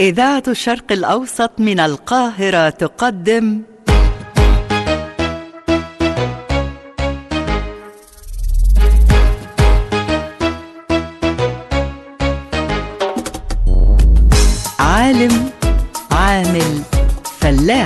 إذاعة الشرق الأوسط من القاهرة تقدم عالم عامل فلاح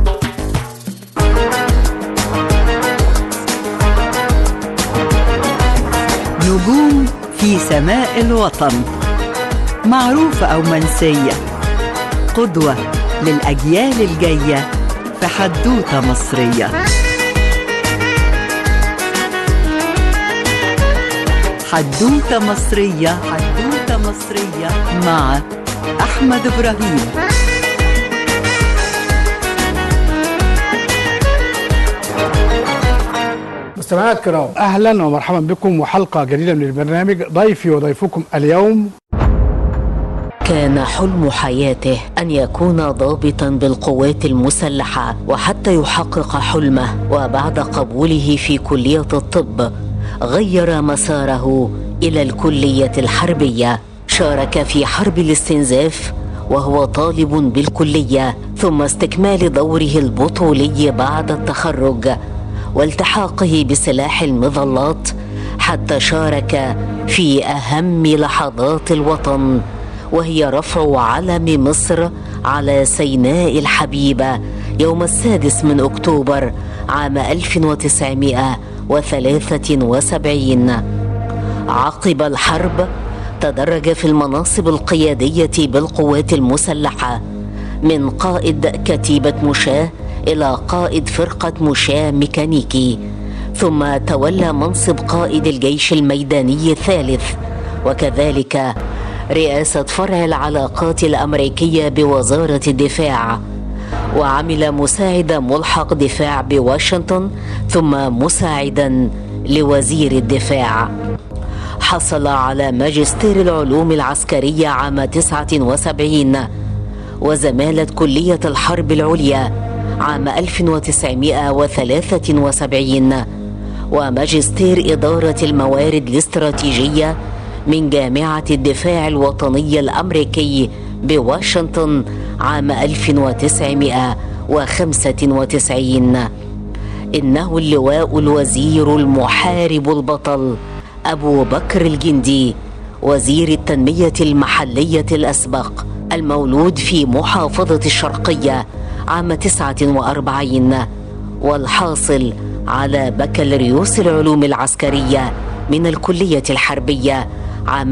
نجوم في سماء الوطن معروفة أو منسية قدوة للأجيال الجاية في حدوتة مصرية حدوتة مصرية حدوتة مصرية مع أحمد إبراهيم مستمعينا الكرام اهلا ومرحبا بكم وحلقه جديده من البرنامج ضيفي وضيفكم اليوم كان حلم حياته ان يكون ضابطا بالقوات المسلحه وحتى يحقق حلمه وبعد قبوله في كليه الطب غير مساره الى الكليه الحربيه شارك في حرب الاستنزاف وهو طالب بالكليه ثم استكمال دوره البطولي بعد التخرج والتحاقه بسلاح المظلات حتى شارك في اهم لحظات الوطن وهي رفع علم مصر على سيناء الحبيبه يوم السادس من اكتوبر عام 1973 عقب الحرب تدرج في المناصب القياديه بالقوات المسلحه من قائد كتيبه مشاه الى قائد فرقه مشاه ميكانيكي ثم تولى منصب قائد الجيش الميداني الثالث وكذلك رئاسه فرع العلاقات الامريكيه بوزاره الدفاع وعمل مساعد ملحق دفاع بواشنطن ثم مساعدا لوزير الدفاع حصل على ماجستير العلوم العسكريه عام 79 وزماله كليه الحرب العليا عام 1973 وماجستير إدارة الموارد الاستراتيجية من جامعة الدفاع الوطني الأمريكي بواشنطن عام 1995 إنه اللواء الوزير المحارب البطل أبو بكر الجندي وزير التنمية المحلية الأسبق المولود في محافظة الشرقية عام 49 والحاصل على بكالوريوس العلوم العسكرية من الكلية الحربية عام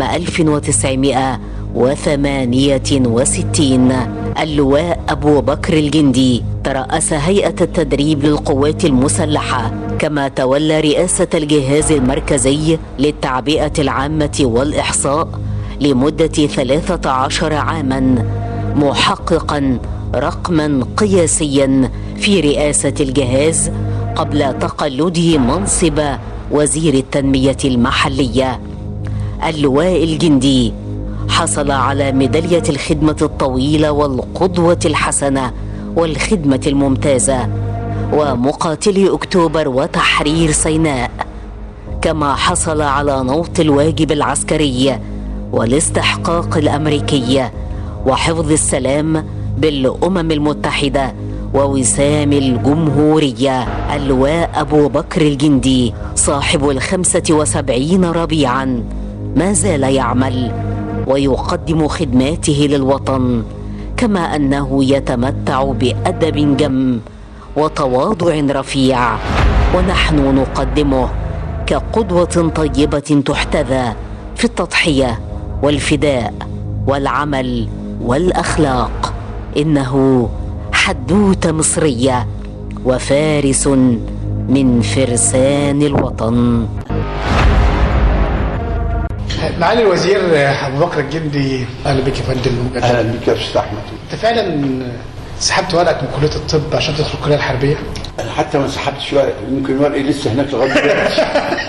1968 اللواء أبو بكر الجندي ترأس هيئة التدريب للقوات المسلحة كما تولى رئاسة الجهاز المركزي للتعبئة العامة والإحصاء لمدة 13 عاما محققا رقما قياسيا في رئاسه الجهاز قبل تقلده منصب وزير التنميه المحليه اللواء الجندي حصل على ميداليه الخدمه الطويله والقدوه الحسنه والخدمه الممتازه ومقاتلي اكتوبر وتحرير سيناء كما حصل على نوط الواجب العسكري والاستحقاق الامريكي وحفظ السلام بالامم المتحده ووسام الجمهوريه اللواء ابو بكر الجندي صاحب الخمسه وسبعين ربيعا ما زال يعمل ويقدم خدماته للوطن كما انه يتمتع بادب جم وتواضع رفيع ونحن نقدمه كقدوه طيبه تحتذى في التضحيه والفداء والعمل والاخلاق انه حدوته مصريه وفارس من فرسان الوطن معالي الوزير ابو بكر الجندي اهلا بك يا فندم اهلا بك يا استاذ احمد انت فعلا سحبت ورقك من كليه الطب عشان تدخل الكليه الحربيه انا حتى ما سحبتش ورق يمكن ورقي لسه هناك لغايه دلوقتي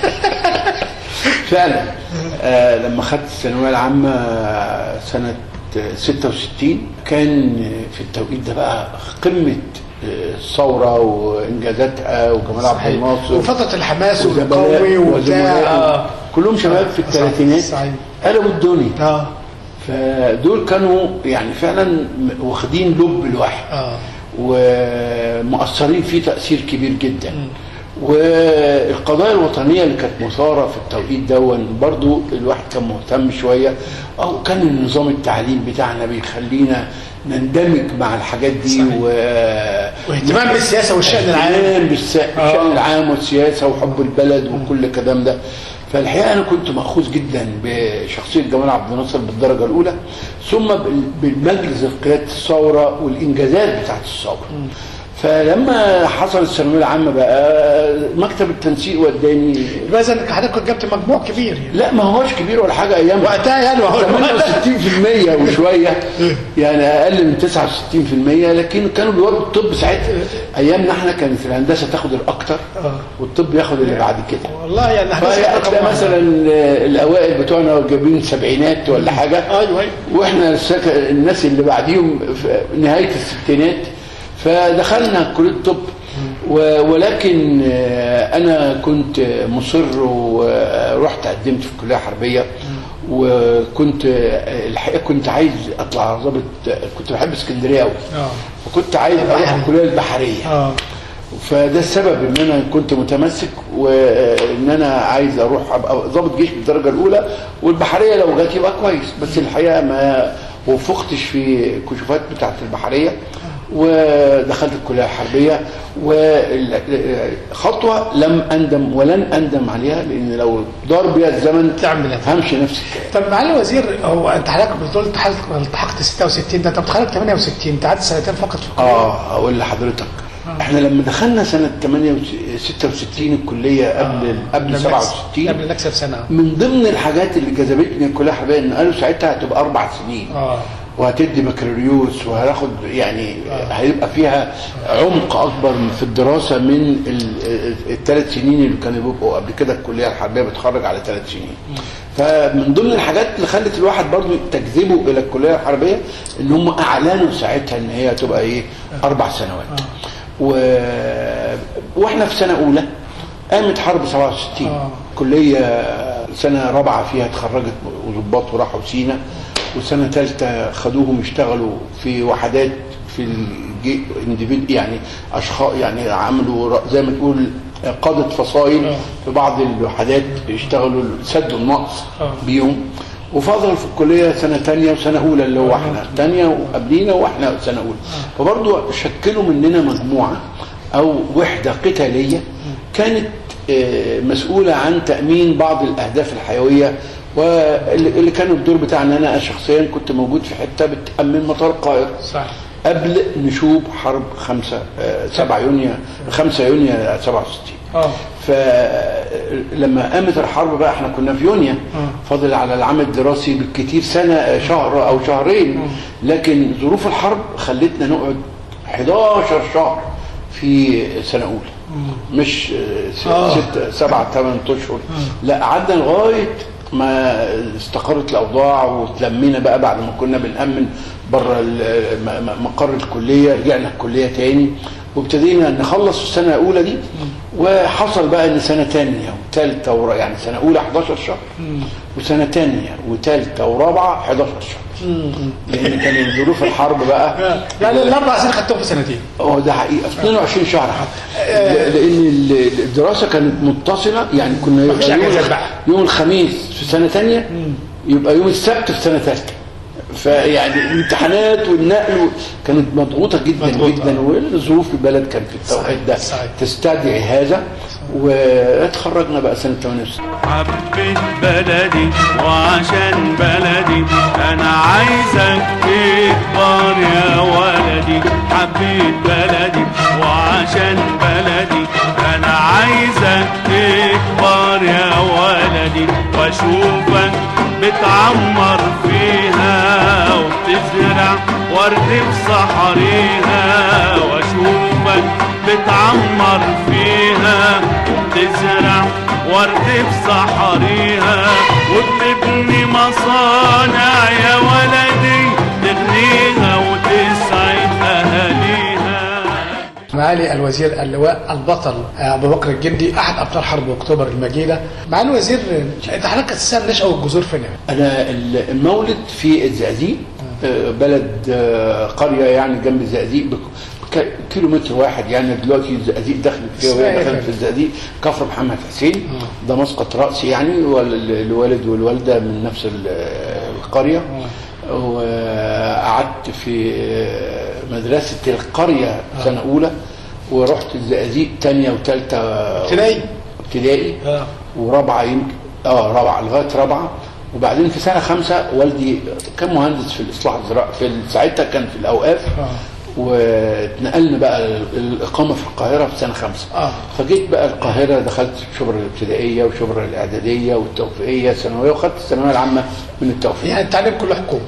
فعلا آه لما خدت الثانويه العامه سنه 66 كان في التوقيت ده بقى قمه الثوره وانجازاتها وجمال عبد صحيح. الناصر وفتره الحماس وزملاء- والقومي وبتاع وزملاء. آه. كلهم شباب في الثلاثينات صحيح. قلبوا الدنيا اه فدول كانوا يعني فعلا م- واخدين لب الواحد اه ومؤثرين فيه تأثير كبير جدا والقضايا الوطنية اللي كانت مثارة في التوقيت دون برضو الواحد كان مهتم شوية أو كان النظام التعليم بتاعنا بيخلينا نندمج مع الحاجات دي صحيح. و... واهتمام بالسياسة والشأن العام. اهتمام بالس- آه. بالشأن العام والسياسة وحب البلد وكل الكلام ده فالحقيقة أنا كنت مأخوذ جدا بشخصية جمال عبد الناصر بالدرجة الأولى ثم بال- بالمجلس قيادة الثورة والإنجازات بتاعت الثورة فلما حصل الثانوية العامة بقى مكتب التنسيق وداني يبقى اذا حضرتك كنت جبت مجموع كبير يعني لا ما هوش كبير ولا حاجة أيام وقتها يعني ما هو 68% وشويه يعني اقل من 69% لكن كانوا بيوروا الطب ساعتها ايامنا احنا كانت الهندسه تاخد الاكتر آه. والطب ياخد اللي بعد كده والله يعني هندسة فتلاقي رقم مثلا الاوائل بتوعنا جايبين سبعينات ولا حاجه ايوه ايوه واحنا السك- الناس اللي بعديهم في نهايه الستينات فدخلنا كليه الطب و- ولكن آه، انا كنت مصر ورحت قدمت في كليه حربيه وكنت آه، الحقيقه كنت عايز اطلع ضابط كنت بحب اسكندريه قوي اه فكنت عايز اروح البحري. الكليه البحريه اه فده السبب ان انا كنت متمسك وان انا عايز اروح ابقى ضابط جيش بالدرجه الاولى والبحريه لو جت يبقى كويس بس الحقيقه ما وفقتش في الكشوفات بتاعت البحريه ودخلت الكليه الحربيه وخطوه لم اندم ولن اندم عليها لان لو دار بيها الزمن تعمل إيه؟ همشي نفس الكلام طب معالي الوزير هو انت حضرتك بتقول التحقت التحقت 66 ده انت متخرج 68 انت قعدت سنتين فقط في الكليه اه اقول لحضرتك احنا لما دخلنا سنه 66 الكليه قبل قبل قبل 67 قبل نكسب سنه من ضمن الحاجات اللي جذبتني الكليه الحربيه ان قالوا ساعتها هتبقى اربع سنين اه وهتدي بكالوريوس وهناخد يعني هيبقى فيها عمق اكبر في الدراسه من الثلاث سنين اللي كانوا بيبقوا قبل كده الكليه الحربيه بتخرج على ثلاث سنين فمن ضمن الحاجات اللي خلت الواحد برضو تجذبه الى الكليه الحربيه ان هم اعلنوا ساعتها ان هي هتبقى ايه اربع سنوات و... واحنا في سنه اولى قامت حرب 67 آه. كليه سنه رابعه فيها اتخرجت ضباط وراحوا سينا وسنه ثالثه خدوهم يشتغلوا في وحدات في الجي individ- يعني اشخاص يعني عملوا ر- زي ما تقول قاده فصائل آه. في بعض الوحدات يشتغلوا سدوا النقص آه. بيهم وفضلوا في الكليه سنه ثانيه وسنه اولى اللي هو احنا ثانيه وقبلينا واحنا سنه اولى فبرضه شكلوا مننا مجموعه او وحده قتاليه كانت آه، مسؤوله عن تامين بعض الاهداف الحيويه واللي اللي كان الدور بتاعنا انا شخصيا كنت موجود في حته بتامن مطار القاهره صح قبل نشوب حرب 5 7 يونيو 5 يونيو 67 اه فلما قامت الحرب بقى احنا كنا في يونيو فاضل على العام الدراسي بالكتير سنه شهر او شهرين لكن ظروف الحرب خلتنا نقعد 11 شهر في سنه اولى مش س- آه. ست سبعة ثمان اشهر لا قعدنا لغايه ما استقرت الاوضاع وتلمينا بقى بعد ما كنا بنامن بره ال- م- م- مقر الكليه رجعنا الكليه تاني وابتدينا نخلص السنه الاولى دي وحصل بقى ان سنه ثانيه وثالثه ورا يعني سنه اولى 11 شهر وسنه ثانيه وثالثه ورابعه 11 شهر لان كان ظروف الحرب بقى لا لا الاربع سنين خدتهم في سنتين اه ده حقيقه في 22 شهر حتى ل- لان ال- الدراسه كانت متصله يعني كنا مفيش يبقى يوم, أجازات بقى. يوم الخميس في سنه ثانيه يبقى يوم السبت في سنه ثالثه فيعني الامتحانات والنقل و- كانت مضغوطه جدا مضغوطة. جدا وظروف البلد كان في التوقيت ده صحيح. تستدعي هذا واتخرجنا بقى سنه 68 حبيت بلدي وعشان بلدي انا عايزك تكبر يا ولدي حبيت بلدي وعشان بلدي انا عايزك تكبر يا ولدي واشوفك بتعمر فيها وبتزرع ورد بصحريها واشوفك بتعمر فيها وبتزرع ورد بصحريها وبتبني مصانع يا ولدي تغنيها وتسعد اهاليها مع معالي الوزير اللواء البطل ابو بكر الجندي احد ابطال حرب اكتوبر المجيده معالي الوزير انت حضرتك اساسا النشأه والجذور فين يعني؟ انا المولد في الزقازيق آه، بلد آه، قريه يعني جنب الزقازيق بك- بك- كيلومتر واحد يعني دلوقتي الزقازيق دخلت فيها اسمها وهي إيه دخلت فندم؟ في الزقازيق كفر محمد حسين ده مسقط راسي يعني وال- الوالد والوالده من نفس ال- القريه وقعدت في آه، مدرسه القريه سنه اولى ورحت الزقازيق تانية وتالتة ابتدائي؟ ابتدائي آه. ورابعه يمكن اه رابعه لغايه رابعه وبعدين في سنه خمسه والدي كان مهندس في الاصلاح الزراعي في ساعتها كان في الاوقاف آه. واتنقلنا بقى الاقامه في القاهره في سنه خمسه آه. فجيت بقى القاهره دخلت شبرا الابتدائيه وشبرا الاعداديه والتوفيقيه ثانويه وخدت الثانويه العامه من التوفيق يعني التعليم كله حكومي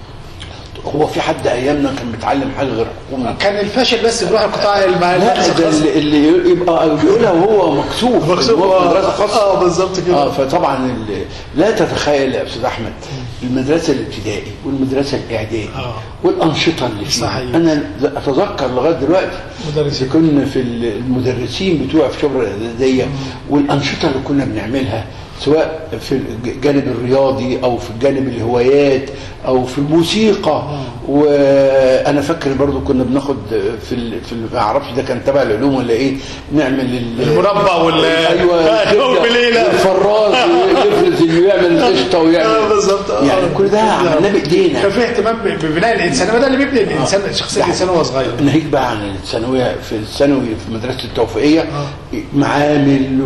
هو في حد ايامنا كان بيتعلم حاجه غير حكومي كان الفاشل بس بيروح القطاع الم- لا المدرسة ده الخاصة. اللي, اللي يبقى بيقولها وهو مكسوف مكسوف، إن هو في آه. مدرسه خاصه آه، بالظبط كده. اه فطبعا ال- لا تتخيل يا استاذ احمد المدرسه الابتدائي والمدرسه الاعدادي آه. والانشطه اللي فيها صحيح. انا اتذكر لغايه دلوقتي مدرسين. إذا كنا في ال- المدرسين بتوع في شبرا الاعداديه والانشطه اللي كنا بنعملها سواء في الجانب الرياضي او في الجانب الهوايات او في الموسيقى وانا فاكر برضو كنا بناخد في ال... في ال- ما اعرفش ده كان تبع العلوم ولا ايه نعمل ال... المربع وال- ايوه يوم بليلة. الفراز يفرز انه يعمل قشطه ويعمل آه، بالظبط آه. يعني كل ده عملناه بايدينا كان في اهتمام ب- ببناء الانسان ما ده اللي بيبني الانسان شخصيه الانسان وهو صغير ناهيك بقى عن الثانويه في الثانوي في مدرسه التوفيقيه معامل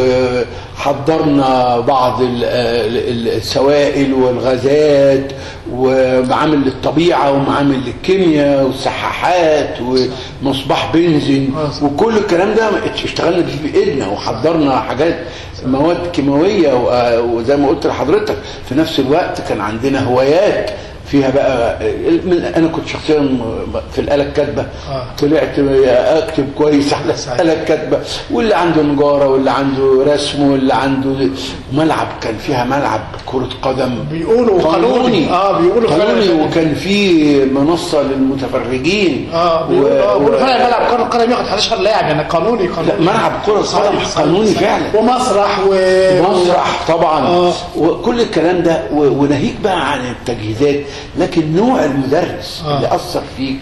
وحضرنا بعض ال- ال- السوائل والغازات ومعامل للطبيعه ومعامل للكيمياء والسحاحات ومصباح بنزين وكل الكلام ده اشتغلنا بيه بايدنا وحضرنا حاجات مواد كيماويه و- وزي ما قلت لحضرتك في نفس الوقت كان عندنا هوايات فيها بقى من- انا كنت شخصيا في الاله الكاتبه آه. طلعت اكتب كويس على صحيح. الاله الكاتبه واللي عنده نجاره واللي عنده رسم واللي عنده ملعب كان فيها ملعب كره قدم بيقولوا قانوني. آه، بيقولوا فعلا قانوني فعلا. وكان في منصه للمتفرجين اه و- بيقولوا اه بيقولوا و- فعلا ملعب كره القدم ياخد 11 لاعب يعني قانوني لا قانوني ملعب كره قدم صحيح، صحيح، قانوني صحيح. فعلا ومسرح و مسرح طبعا آه. وكل الكلام ده و- وناهيك بقى عن التجهيزات لكن نوع المدرس آه. اللي اثر فيك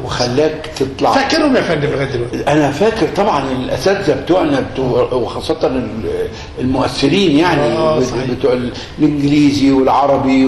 وخلاك تطلع فاكرهم يا فندم لغايه دلوقتي انا فاكر طبعا الاساتذه بتوعنا بتوع وخاصه ال- المؤثرين يعني آه، بت- صحيح. بتوع الانجليزي والعربي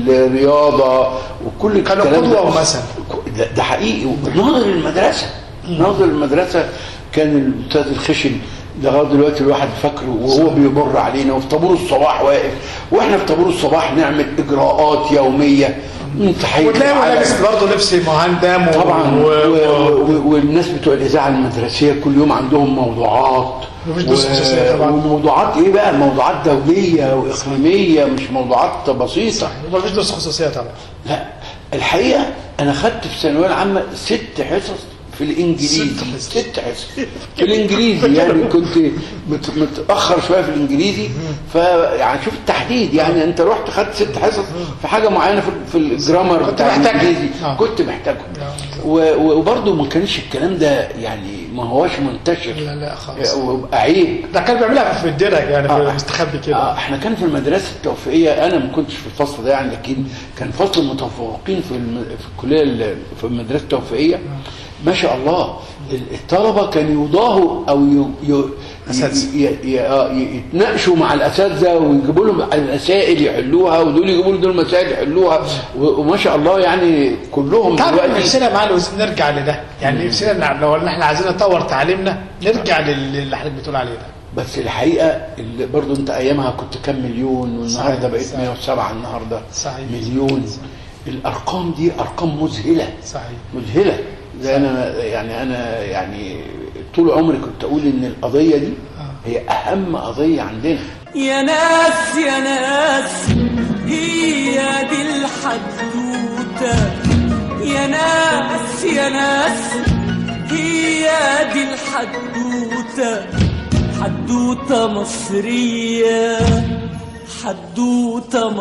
والرياضه وكل كانوا الكلام ده. قدوة ومثل. ده, ده حقيقي ناظر المدرسه ناظر المدرسه كان الاستاذ الخشن لغايه دلوقتي الواحد فاكره وهو بيمر علينا وفي طابور الصباح واقف واحنا في طابور الصباح نعمل اجراءات يوميه من تحيه وتلاقيه العلم. لابس برضه لبس مهندم و... طبعا و... و... و... والناس بتوع الاذاعه المدرسيه كل يوم عندهم موضوعات مفيش دروس خصوصية طبعا. وموضوعات ايه بقى موضوعات دوليه واقليميه مش موضوعات بسيطه مفيش دروس خصوصيه طبعا لا الحقيقه انا خدت في الثانويه العامه ست حصص في الانجليزي ست حصص. ست حصص في الانجليزي يعني كنت مت- متاخر شويه في الانجليزي فيعني شوف التحديد يعني انت رحت خدت ست حصص في حاجه معينه في, في الجرامر كنت بتاع محتاجها. الانجليزي آه. كنت محتاجه و- و- وبرضه ما كانش الكلام ده يعني ما هوش منتشر لا لا خالص ويبقى عيب ده كان بيعملها في الدرج يعني في آه. مستخبي كده آه احنا كان في المدرسه التوفيقيه انا ما كنتش في الفصل ده يعني لكن كان فصل المتفوقين في الم... في الكليه ال- في المدرسه التوفيقيه ما شاء الله ال- الطلبه كانوا يضاهوا او ي... ي... أساتذة. ي... ي... آه، ي... يتناقشوا مع الاساتذه ويجيبوا لهم المسائل يحلوها ودول يجيبوا لهم دول مسائل يحلوها و... وما شاء الله يعني كلهم تعرف دلوقتي نفسنا مع الوزير نرجع لده يعني نفسنا نع- لو ان احنا عايزين نطور تعليمنا نرجع لل- اللي حضرتك بتقول عليه ده بس الحقيقه اللي برضو انت ايامها كنت كام مليون والنهارده صحيح، بقيت صحيح. 107 النهارده صحيح. مليون الارقام دي ارقام مذهله صحيح مذهله زي انا يعني انا يعني طول عمري كنت اقول ان القضيه دي هي اهم قضيه عندنا يا ناس يا ناس هي دي الحدوتة يا ناس يا ناس هي دي الحدوتة حدوتة مصرية حدوتة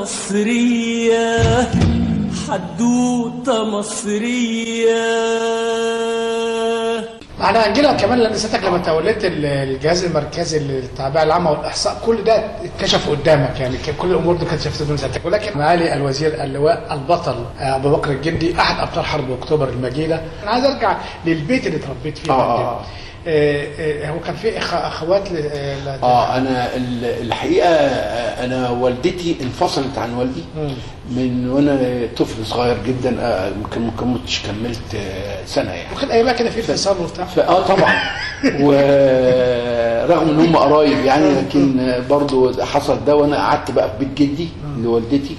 مصرية حدوتة مصرية ما احنا هنجي لها كمان لان سيادتك لما توليت ال- الجهاز المركزي للتعبئه العامه والاحصاء كل ده اتكشف قدامك يعني ك- كل الامور دي كانت شفت قدام سيادتك ولكن معالي الوزير اللواء البطل آه، ابو بكر الجندي احد ابطال حرب اكتوبر المجيده انا عايز ارجع للبيت اللي اتربيت فيه آه، يا فندم. آه. آه، آه، هو كان في أخ- اخوات ل- آه، ل- اه انا ال- الحقيقه آه، انا والدتي انفصلت عن والدي من وانا طفل صغير جدا آه، ممكن ما كنتش كملت آه، سنه يعني وكان ايامها كده في انفصال وبتاع فاه طبعا ورغم ان هم قرايب يعني لكن برضو حصل ده وانا قعدت بقى في بيت جدي لوالدتي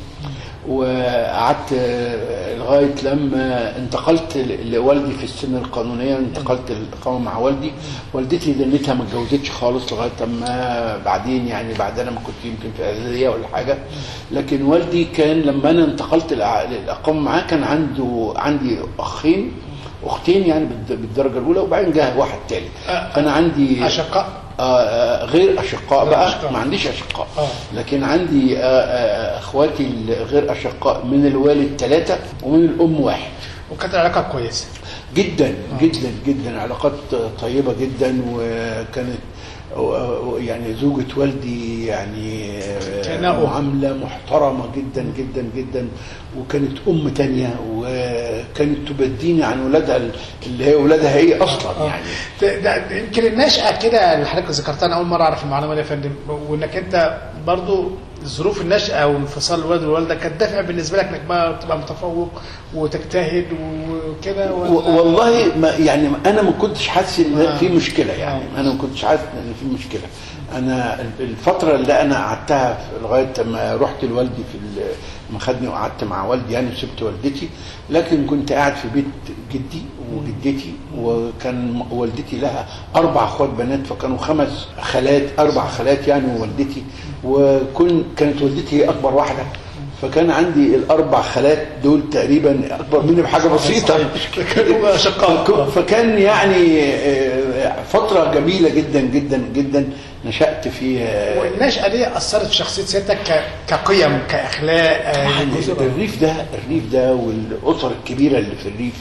وقعدت آه، لغايه لما انتقلت ل- لوالدي في السن القانونيه انتقلت الاقامه مع والدي والدتي دنيتها ما اتجوزتش خالص لغايه لما بعدين يعني بعد انا ما كنت يمكن في اعداديه ولا حاجه لكن والدي كان لما انا انتقلت الع- للاقامه معاه كان عنده عندي اخين اختين يعني بالد- بالدرجه الاولى وبعدين جه واحد تاني فانا عندي اشقاء آه، آه، غير اشقاء غير بقى أشقاء. ما عنديش اشقاء آه. لكن عندي آه، آه، اخواتي الغير اشقاء من الوالد ثلاثه ومن الام واحد وكانت العلاقه كويسه جدا جدا جدا علاقات طيبه جدا وكانت و- و- يعني زوجة والدي يعني آه، كأنها أم. معاملة محترمة جدا جدا جدا وكانت أم تانية وكانت تبديني عن ولادها اللي هي ولادها هي أصلا يعني ده- ده يمكن النشأة كده اللي حضرتك ذكرتها أنا أول مرة أعرف المعلومة دي يا فندم وإنك أنت برضو ظروف النشأة وانفصال الوالد والوالدة كانت دافع بالنسبة لك إنك بقى تبقى متفوق وتجتهد وكده ولا- و- والله ما يعني انا ما كنتش حاسس ان آه. في مشكله يعني آه. انا ما كنتش حاسس ان في مشكله انا الفتره اللي انا قعدتها في- لغايه ما رحت لوالدي في ال- لما خدني وقعدت مع والدي يعني وسبت والدتي لكن كنت قاعد في بيت جدي وجدتي وكان والدتي لها اربع اخوات بنات فكانوا خمس خالات اربع خالات يعني ووالدتي وكن كانت والدتي هي اكبر واحده فكان عندي الاربع خالات دول تقريبا اكبر مني بحاجه بسيطه كانوا أشقاء. فك- فكان يعني آه، فتره جميله جدا جدا جدا نشات فيها والنشأة دي أثرت في شخصية سيادتك ك- كقيم كأخلاق آه، يعني الريف ده الريف ده والاسر الكبيره اللي في الريف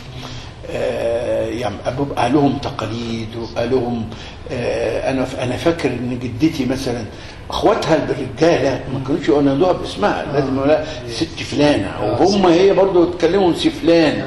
آه، يعني بيبقى لهم تقاليد وبقى لهم آه، انا انا فاكر ان جدتي مثلا اخواتها بالرجاله ما كانوش ينادوها باسمها لازم يقولها ست فلانه وهم هي برضو يتكلموا سي فلان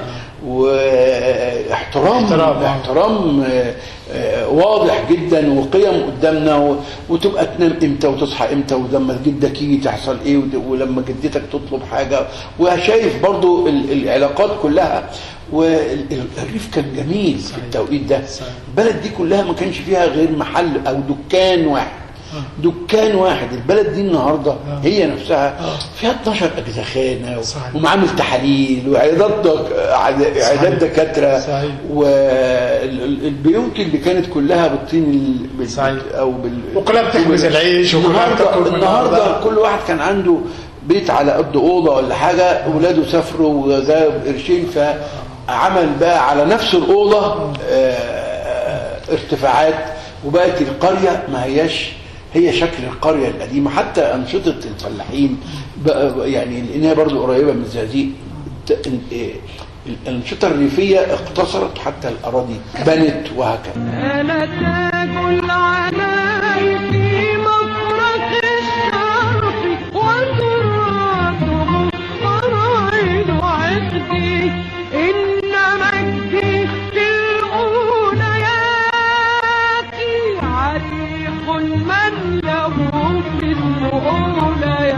واحترام احترام، آه. احترام آه، آه، واضح جدا وقيم قدامنا و- وتبقى تنام امتى وتصحى امتى ولما جدك يجي تحصل ايه ود- ولما جدتك تطلب حاجه وشايف برضو ال- العلاقات كلها والريف كان جميل في التوقيت ده البلد دي كلها ما كانش فيها غير محل او دكان واحد دكان واحد البلد دي النهارده هي نفسها فيها 12 اجزخانه صحيح. ومعامل تحاليل وعيادات دك- عيادات صحيح. دكاتره صحيح. والبيوت اللي كانت كلها بالطين ال- بال- صحيح. او بال وكلها بتخبز العيش وكلها بتاكل النهارده من النهارده النهاردة. كل واحد كان عنده بيت على قد اوضه ولا حاجه اولاده سافروا وجاب قرشين فعمل بقى على نفس الاوضه آه، ارتفاعات وبقت القريه ما هياش هي شكل القريه القديمه حتى انشطه الفلاحين بقى يعني لانها برضو قريبه من الزقازيق الت- ال- الانشطه الريفيه اقتصرت حتى الاراضي بنت وهكذا أنا تاج العناء في مفرق الشرق وتراته فرائد عقدي إن مجدي في الأوليات عريق من له في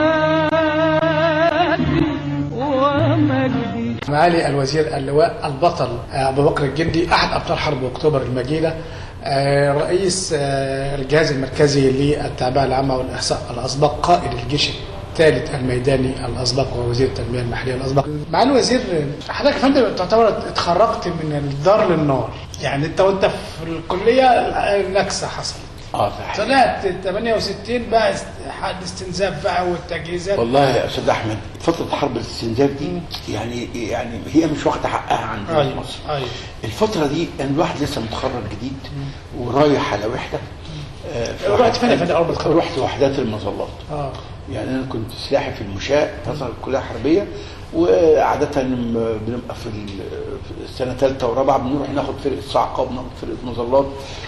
الأوليات ومجدي معالي الوزير اللواء البطل آه، ابو بكر الجندي احد ابطال حرب اكتوبر المجيده آه، رئيس آه، الجهاز المركزي للتعبئه العامه والاحصاء الاسبق قائد الجيش الثالث الميداني الاسبق ووزير التنميه المحليه الاسبق معالي الوزير آه، حضرتك يا فندم تعتبر اتخرجت من الدار للنار يعني انت وانت في الكليه النكسه حصلت اه صحيح طلعت 68 بقى است- حد استنزاف بقى والتجهيزات والله يا استاذ احمد فتره حرب الاستنزاف دي يعني يعني هي مش واخده حقها عندنا في ايوه مصر ايوه الفتره دي كان الواحد لسه متخرج جديد ورايح على وحده آه، في رحت واحد- فين يا فندم أول ما اتخرجت؟ رحت وحدات المظلات اه يعني انا كنت سلاحي في المشاة تصل الكليه الحربيه وعادة بنبقى في ال- في السنة ثالثة ورابعة بنروح ناخد فرقة صعقة وبناخد فرقة مظلات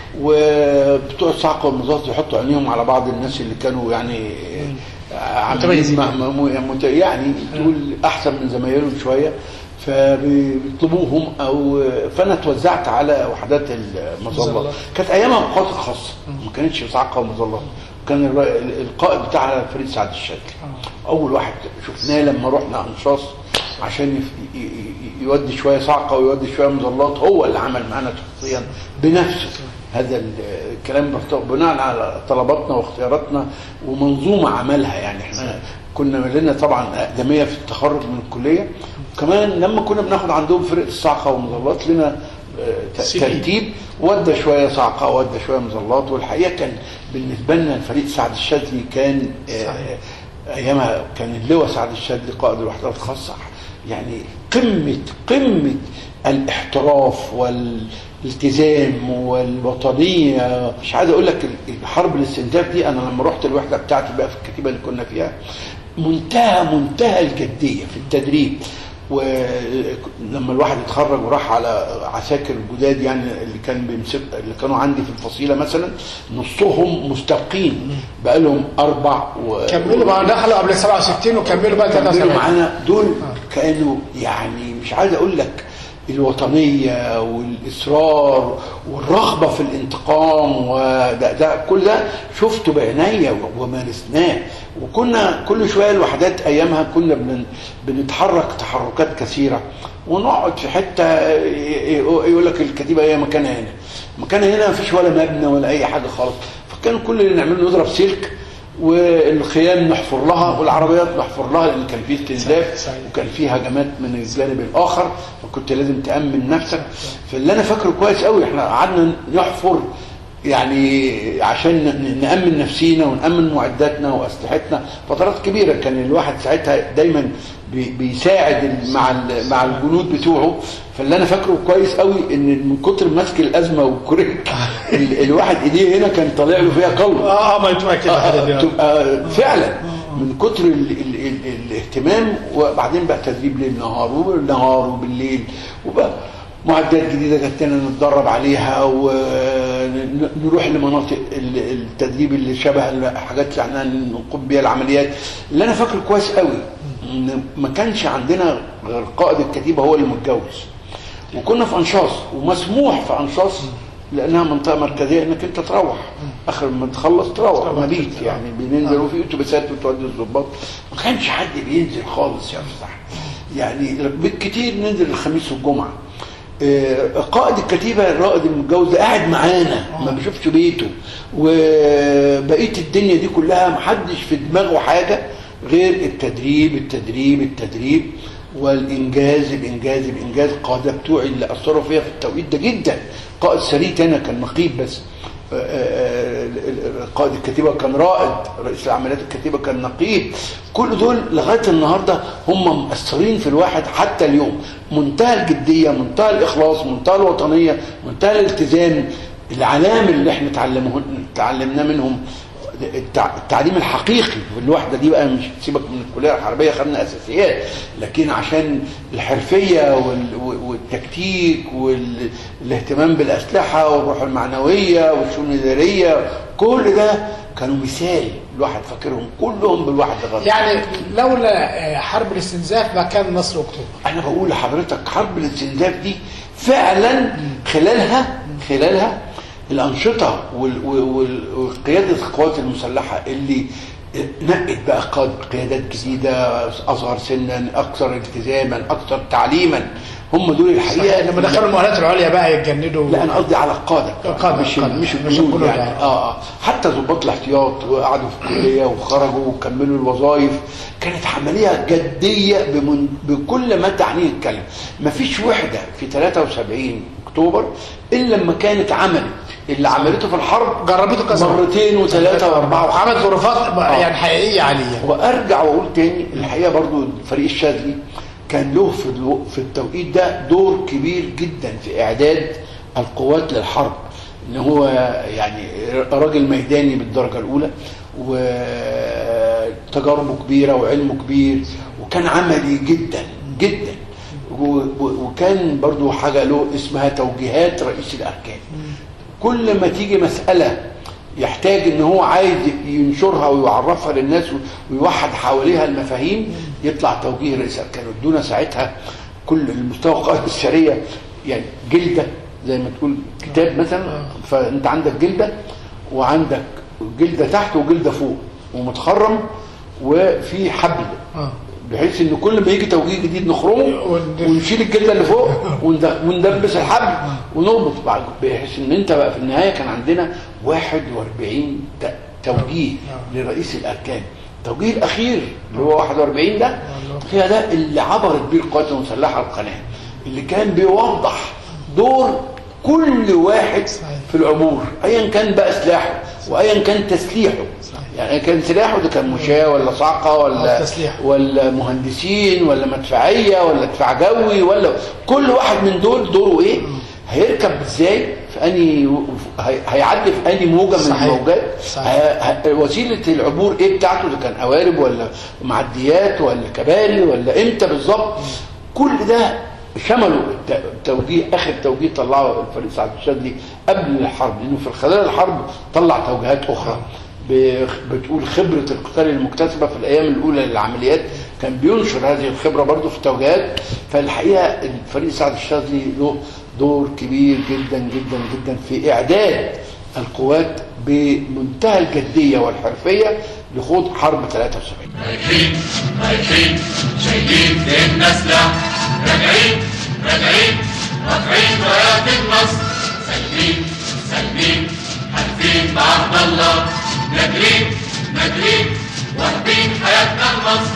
وبتوع الصعقة والمظلات يحطوا عينيهم على بعض الناس اللي كانوا يعني عاملين متميزين. م- م- مت- يعني تقول احسن من زمايلهم شويه فبيطلبوهم او فانا توزعت على وحدات المظلات مظلات. كانت ايامها اوقات خاصه ما كانتش صعقه ومظلات كان الر- القائد بتاعنا فريد سعد الشاذلي اول واحد شفناه لما رحنا انشاص عشان يف- ي- ي- يودي شويه صعقه ويودي شويه مظلات هو اللي عمل معانا شخصيا بنفسه هذا ال- الكلام بخت- بناء على طلباتنا واختياراتنا ومنظومه عملها يعني احنا كنا لنا طبعا اقدميه في التخرج من الكليه وكمان لما كنا بناخد عندهم فرقه الصعقه والمظلات لنا آه، ت- سي في. ترتيب ودى شويه صعقه ودى شويه مظلات والحقيقه كان بالنسبه لنا الفريق سعد الشاذلي كان آه، ايامها كان اللواء سعد الشاذلي قائد الوحدات الخاصه يعني قمه قمه الاحتراف والالتزام والوطنيه مش عايز اقول لك الحرب الاستنزاف دي انا لما رحت الوحده بتاعتي بقى في الكتيبه اللي كنا فيها منتهى منتهى الجديه في التدريب ولما الواحد اتخرج وراح على عساكر الجداد يعني اللي كان بيمسك اللي كانوا عندي في الفصيله مثلا نصهم مستبقين بقى لهم اربع و... كملوا بقى دخلوا قبل 67 وكملوا بقى كملوا 73 معانا دول كانوا يعني مش عايز اقول لك الوطنيه والاصرار والرغبه في الانتقام وده ده كل ده شفته بعينيا ومارسناه وكنا كل شويه الوحدات ايامها كنا بن بنتحرك تحركات كثيره ونقعد في حته ي- ي- يقول لك الكتيبه هي مكانها هنا مكانها هنا مفيش ولا مبنى ولا اي حاجه خالص فكان كل اللي نعمله نضرب سلك والخيام نحفر لها والعربيات نحفر لها لان كان في استنزاف صحيح. وكان في هجمات من الجانب الاخر فكنت لازم تامن نفسك فاللي انا فاكره كويس قوي احنا قعدنا نحفر يعني عشان ن- نامن نفسينا ونامن معداتنا واسلحتنا فترات كبيره كان الواحد ساعتها دايما بي- بيساعد ال- مع ال- مع الجنود بتوعه فاللي انا فاكره كويس قوي ان من كتر مسك الازمه والكوريك ال- الواحد ايديه هنا كان طالع له فيها قلب اه اه ما يتبقى كده الحاجات دي. تبقى فعلا من كتر ال ال ال الاهتمام وبعدين بقى تدريب ليل نهار وبالنهار وبالليل وبقى معدات جديده جت لنا نتدرب عليها ونروح لمناطق ال- التدريب اللي شبه الحاجات اللي احنا نقوم بيها العمليات اللي انا فاكره كويس قوي ان ما كانش عندنا غير قائد الكتيبه هو اللي متجوز وكنا في انشاص ومسموح في انشاص لانها منطقه مركزيه انك انت تروح اخر ما تخلص تروح مبيت يعني بننزل وفي اتوبيسات بتودي الظباط ما كانش حد بينزل خالص يا استاذ يعني بالكتير ننزل الخميس والجمعه آه، قائد الكتيبه الرائد المتجوز ده قاعد معانا ما بيشوفش بيته وبقيه الدنيا دي كلها محدش في دماغه حاجه غير التدريب التدريب التدريب والانجاز الانجاز الانجاز القاده بتوعي اللي اثروا فيها في التوقيت ده جدا قائد سريت هنا كان نقيب بس آه، آه، آه، قائد الكتيبه كان رائد رئيس العمليات الكتيبه كان نقيب كل دول لغايه النهارده هم مؤثرين في الواحد حتى اليوم منتهى الجديه منتهى الاخلاص منتهى الوطنيه منتهى الالتزام العلام اللي احنا تعلمه تعلمناه منهم التع- التعليم الحقيقي في الوحده دي بقى مش سيبك من الكليه الحربيه خدنا اساسيات لكن عشان الحرفيه وال- والتكتيك والاهتمام بالاسلحه والروح المعنويه والشؤون الاداريه كل ده كانوا مثال الواحد فاكرهم كلهم بالوحده غير يعني لولا آه، حرب الاستنزاف ما كان نصر اكتوبر انا بقول لحضرتك حرب الاستنزاف دي فعلا خلالها خلالها الانشطه وال- وال- وقياده القوات المسلحه اللي نقت بقى قاد قيادات جديده اصغر سنا اكثر التزاما اكثر تعليما هم دول الحقيقه لما دخلوا المؤهلات العليا بقى يتجندوا لا انا قصدي على القاده القادة، مش القادة. مش مش الجنود الجنود يعني يعني. اه اه حتى ضباط الاحتياط وقعدوا في الكليه وخرجوا وكملوا الوظائف كانت عمليه جديه بمن بكل ما تعنيه الكلمه مفيش وحده في 73 اكتوبر الا لما كانت عملت اللي عملته في الحرب جربته كذا مرة. مرتين وثلاثه واربعه وعملت ظروفات يعني حقيقيه عاليه وارجع واقول تاني الحقيقه برضو الفريق الشاذلي كان له في الو- في التوقيت ده دور كبير جدا في اعداد القوات للحرب ان هو يعني راجل ميداني بالدرجه اولى وتجاربه كبيره وعلمه كبير وكان عملي جدا جدا و- و- وكان برضو حاجة له اسمها توجيهات رئيس الأركان كل ما تيجي مسألة يحتاج ان هو عايز ينشرها ويعرفها للناس ويوحد حواليها المفاهيم يطلع توجيه رئيس الاركان ادونا ساعتها كل المستوى القائد الشرعيه يعني جلده زي ما تقول كتاب مثلا فانت عندك جلده وعندك جلده تحت وجلده فوق ومتخرم وفي حبل اه بحيث ان كل ما يجي توجيه جديد نخرمه وند- ونشيل الجلده اللي فوق وند- وندبس الحبل ونربط بعد بحيث ان انت بقى في النهايه كان عندنا 41 ت- توجيه لرئيس الاركان التوجيه الاخير اللي هو 41 ده هي ده اللي عبرت بيه القوات المسلحه القناه اللي كان بيوضح دور كل واحد في العبور ايا كان بقى سلاحه وايا كان تسليحه يعني كان سلاحه ده كان مشاة ولا صاعقه ولا آه، تسليح. ولا مهندسين ولا مدفعيه ولا دفاع جوي ولا كل واحد من دول دوره ايه هيركب ازاي في اني هي- هيعدي في اني موجه من صحيح. الموجات صحيح. ه- ه- وسيله العبور ايه بتاعته اذا كان قوارب ولا معديات ولا كباري ولا امتى بالظبط كل ده شملوا الت- التوجيه اخر توجيه طلعه الفريق سعد الشاذلي قبل الحرب لانه في خلال الحرب طلع توجيهات اخرى ب- بتقول خبرة القتال المكتسبة في الأيام الأولى للعمليات كان بينشر هذه الخبرة برضه في التوجيهات فالحقيقة الفريق سعد الشاذلي له دور كبير جدا جدا جدا في إعداد القوات بمنتهى الجدية والحرفية لخوض حرب 73 رايحين رايحين شايلين ديننا سلاح راجعين راجعين رافعين رايات النصر سالمين سالمين حالفين بعهد الله ناجرين ناجرين واهبين حياتنا لمصر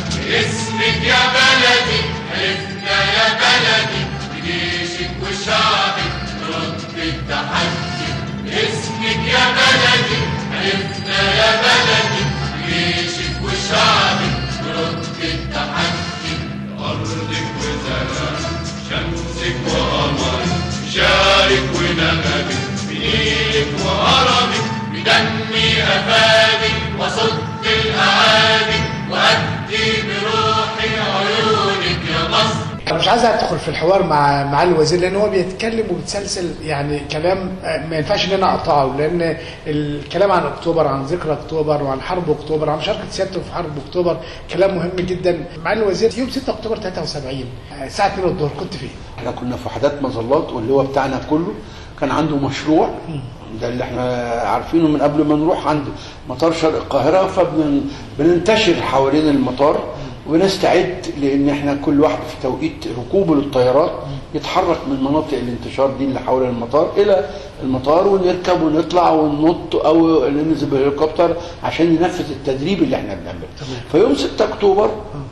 باسمك يا بلدي حلفنا يا بلدي بجيشك وشعبك نرد التحدي باسمك يا بلدي حلفنا يا بلدي بجيشك وشعبك نرد التحدي أرضك وزرعك شمسك وقمرك شارك ونغمك بنيلك وهرمك بدمي أفادك وصد الأعادي وأدي بروحي عيونك يا مصر انا مش عايز ادخل في الحوار مع مع الوزير لان هو بيتكلم وبيتسلسل يعني كلام آه، ما ينفعش ان انا اقطعه لان الكلام عن اكتوبر عن ذكرى اكتوبر وعن حرب اكتوبر عن مشاركه سيادته في حرب اكتوبر كلام مهم جدا مع الوزير يوم 6 اكتوبر 73 آه، الساعه 2 الظهر كنت فين؟ احنا كنا في وحدات مظلات واللي هو بتاعنا كله كان عنده مشروع ده اللي احنا عارفينه من قبل ما نروح عند مطار شرق القاهرة فبننتشر حوالين المطار ونستعد لان احنا كل واحد في توقيت ركوبه للطيارات يتحرك من مناطق الانتشار دي اللي حول المطار الى المطار ونركب ونطلع وننط او ننزل بالهليكوبتر عشان ننفذ التدريب اللي احنا بنعمله فيوم 6 اكتوبر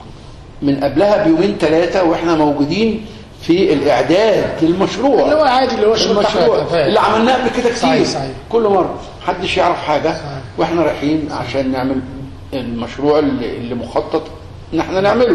من قبلها بيومين ثلاثة واحنا موجودين في الاعداد للمشروع اللي هو عادي اللي هو شغل المشروع تحت- اللي عملناه قبل كده كتير صحيح، صحيح. كل مرة محدش يعرف حاجة واحنا رايحين عشان نعمل المشروع اللي, اللي مخطط ان احنا نعمله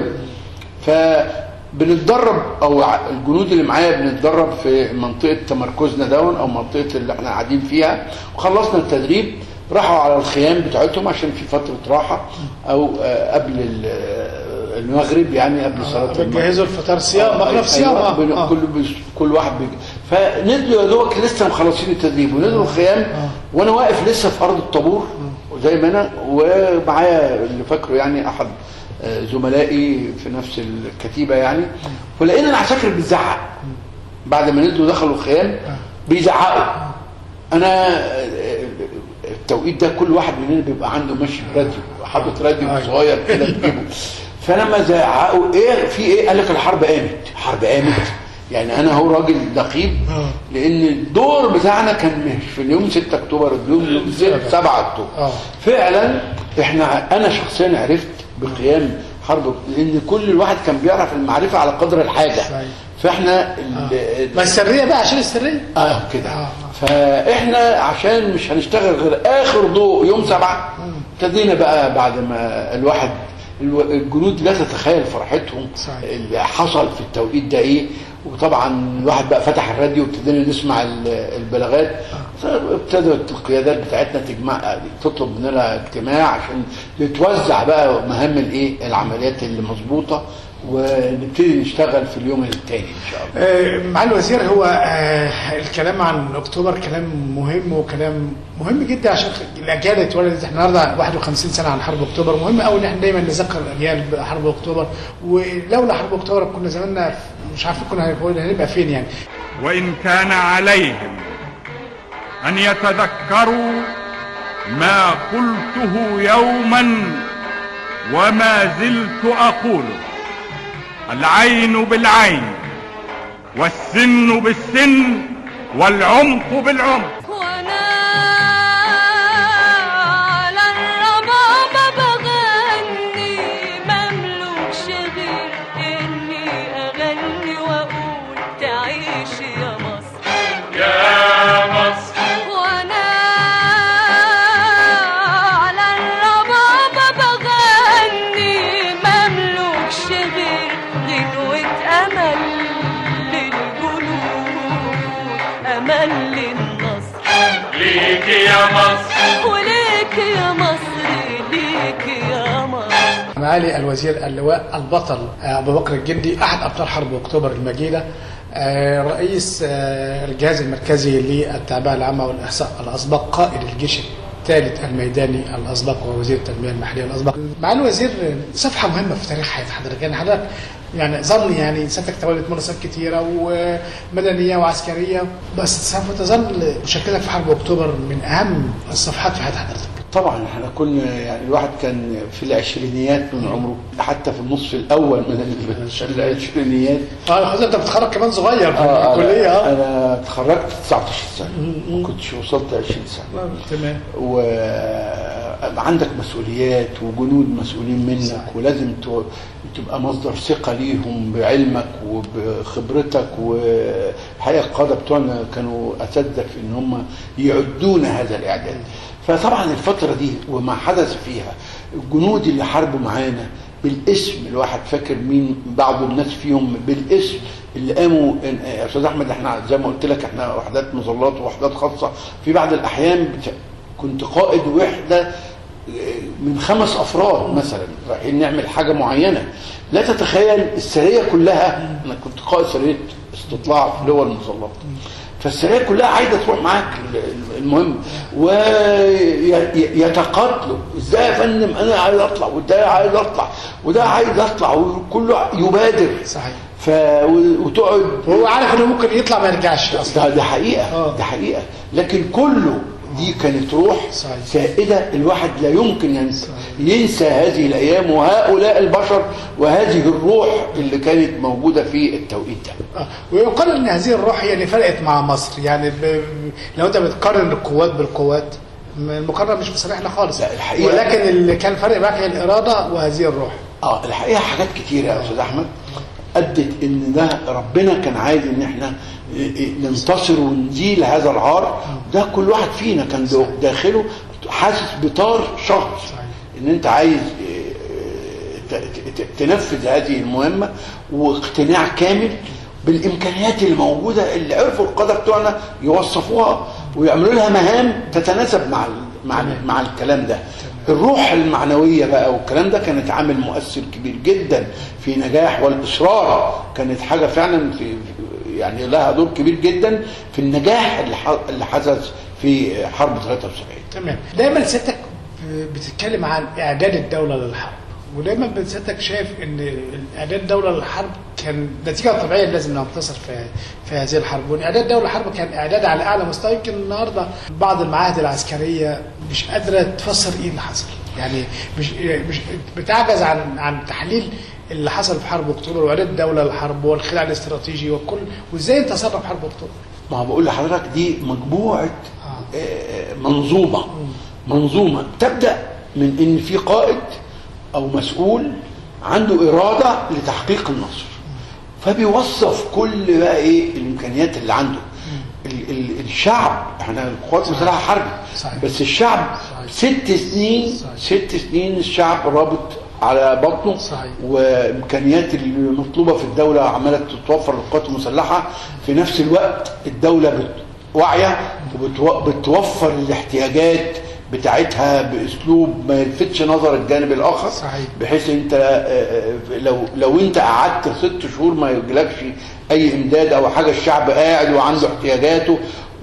فبنتدرب او ع- الجنود اللي معايا بنتدرب في منطقة تمركزنا دون او منطقة اللي احنا قاعدين فيها وخلصنا التدريب راحوا على الخيام بتاعتهم عشان في فترة راحة او آه، قبل ال- آه، المغرب يعني قبل صلاة المغرب بتجهزوا الفطار صيام آه، مغرب صيام أيوة، آه. بن- آه. كل بيس- كل واحد بيجي فنزلوا يا دوبك لسه مخلصين التدريب ونزلوا الخيام وانا واقف لسه في ارض الطابور زي ما انا ومعايا اللي فاكره يعني احد آه، زملائي في نفس الكتيبه يعني فلقينا العساكر بتزعق بعد ما نزلوا دخلوا الخيام بيزعقوا انا آه، التوقيت ده كل واحد مننا بيبقى عنده ماشي براديو حاطط راديو صغير كده في جيبه فلما زعقوا ايه في ايه قال لك الحرب قامت الحرب قامت يعني انا هو راجل دقيق لان الدور بتاعنا كان مش في اليوم 6 اكتوبر اليوم يوم 7 اكتوبر آه. فعلا احنا انا شخصيا عرفت بقيام حرب لان كل الواحد كان بيعرف المعرفه على قدر الحاجه صحيح. فاحنا ال- ما السريه بقى عشان السريه اه كده آه. فاحنا عشان مش هنشتغل غير اخر ضوء يوم سبعة ابتدينا بقى بعد ما الواحد الو- الجنود لا تتخيل فرحتهم صحيح. اللي حصل في التوقيت ده ايه وطبعا الواحد بقى فتح الراديو وابتدينا نسمع ال- البلاغات ابتدت القيادات بتاعتنا تجمع تطلب مننا اجتماع عشان نتوزع بقى مهام الايه العمليات اللي مظبوطه ونبتدي نشتغل في اليوم الثاني ان شاء الله آه، معالي الوزير هو آه، الكلام عن اكتوبر كلام مهم وكلام مهم جدا عشان الاجيال اللي اتولدت احنا النهارده 51 سنه عن حرب اكتوبر مهم قوي ان احنا دايما نذكر الاجيال بحرب اكتوبر ولولا حرب اكتوبر كنا زماننا في- مش عارفين كنا هنبقى- هنبقى فين يعني وإن كان عليهم أن يتذكروا ما قلته يوما وما زلت أقوله العين بالعين والسن بالسن والعمق بالعمق وانا على الربابة بغني مملوكش غير اني اغني واقول تعيش يا مصر يا مصر وانا على الربابة بغني مملوكش غير غنوة امل للجنود امل للنصر ليك يا مصر وليك يا مصر ليك يا مصر معالي الوزير اللواء البطل آه، ابو بكر الجندي احد ابطال حرب اكتوبر المجيده آه، رئيس آه، الجهاز المركزي للتعبئه العامه والاحصاء الاسبق قائد الجيش الثالث الميداني الاسبق ووزير التنميه المحليه الاسبق. معالي الوزير آه، صفحه مهمه في تاريخ حياه حضرتك يعني حضرتك يعني ظل يعني سيادتك تولت مناصب كثيره ومدنيه وعسكريه بس سوف تظل مشاركتك في حرب اكتوبر من اهم الصفحات في حياه حضرتك. طبعا احنا كنا يعني الواحد كان في العشرينيات من عمره حتى في النصف الاول من ال- العشرينيات اه حضرتك انت بتتخرج كمان صغير في آه، الكليه اه انا اتخرجت 19 سنه ما كنتش وصلت 20 سنه تمام وعندك مسؤوليات وجنود مسؤولين منك ولازم ت- تبقى مصدر ثقة ليهم بعلمك وبخبرتك والحقيقة القادة بتوعنا كانوا أساتذة في إن هم يعدون هذا الإعداد فطبعا الفترة دي وما حدث فيها الجنود اللي حاربوا معانا بالاسم الواحد فاكر مين بعض الناس فيهم بالاسم اللي قاموا إن- يا استاذ احمد احنا زي ما قلت لك احنا وحدات مظلات ووحدات خاصه في بعض الاحيان بت... كنت قائد وحده من خمس افراد مثلا رايحين نعمل حاجه معينه لا تتخيل السريه كلها انا كنت قائد سريه استطلاع في لواء المظلات فالسريه كلها عايزه تروح معاك المهم ويتقاتلوا ازاي يا فندم انا عايز اطلع وده عايز اطلع وده عايز اطلع وكله يبادر صحيح ف وتقعد وهو عارف انه ممكن يطلع ما يرجعش اصلا ده, ده حقيقه آه. ده حقيقه لكن كله دي كانت روح صحيح. سائده الواحد لا يمكن ينسى ينسى هذه الايام وهؤلاء البشر وهذه الروح اللي كانت موجوده في التوقيت ده آه. ويقال ان هذه الروح هي اللي فرقت مع مصر يعني ب... لو انت بتقارن القوات بالقوات م- المقارنه مش بصالحنا خالص لا، الحقيقة- ولكن اللي كان فرق معاك هي الاراده وهذه الروح اه الحقيقه حاجات كتيره يا استاذ احمد ادت ان ده ربنا كان عايز ان احنا إيه إيه ننتصر ونزيل هذا العار ده كل واحد فينا كان دو- داخله حاسس بطار شهر ان انت عايز إيه، ت- ت- تنفذ هذه المهمه واقتناع كامل بالامكانيات الموجوده اللي عرفوا القاده بتوعنا يوصفوها ويعملوا لها مهام تتناسب مع ال- مع ال- مع الكلام ده الروح المعنويه بقى والكلام ده كانت عامل مؤثر كبير جدا في نجاح والاصرار كانت حاجه فعلا في في- يعني لها دور كبير جدا في النجاح اللي ح- اللي حدث في حرب 73 تمام دايما سيادتك بتتكلم عن اعداد الدوله للحرب ودايما سيادتك شايف ان اعداد الدوله للحرب كان نتيجه طبيعيه لازم ننتصر في في هذه الحرب وان اعداد الدوله للحرب كان اعداد على اعلى مستوى يمكن النهارده بعض المعاهد العسكريه مش قادره تفسر ايه اللي حصل يعني مش مش بتعجز عن عن تحليل اللي حصل في حرب اكتوبر واعداد الدوله للحرب والخداع الاستراتيجي وكل وازاي انتصرنا في حرب اكتوبر ما هو بقول لحضرتك دي مجموعه آه، منظومه منظومه تبدا من ان في قائد او مسؤول عنده اراده لتحقيق النصر فبيوظف كل بقى ايه الامكانيات اللي عنده ال ال الشعب احنا القوات المسلحه حرب صحيح. بس الشعب صحيح. ست سنين صحيح. ست سنين الشعب رابط على بطنه صحيح. وامكانيات المطلوبه في الدوله عماله تتوفر للقوات المسلحه في نفس الوقت الدوله بت- واعيه وبتوفر الاحتياجات بتاعتها باسلوب ما يلفتش نظر الجانب الاخر صحيح. بحيث انت آه، آه، لو لو انت قعدت ست شهور ما يجيلكش اي امداد او حاجه الشعب قاعد وعنده احتياجاته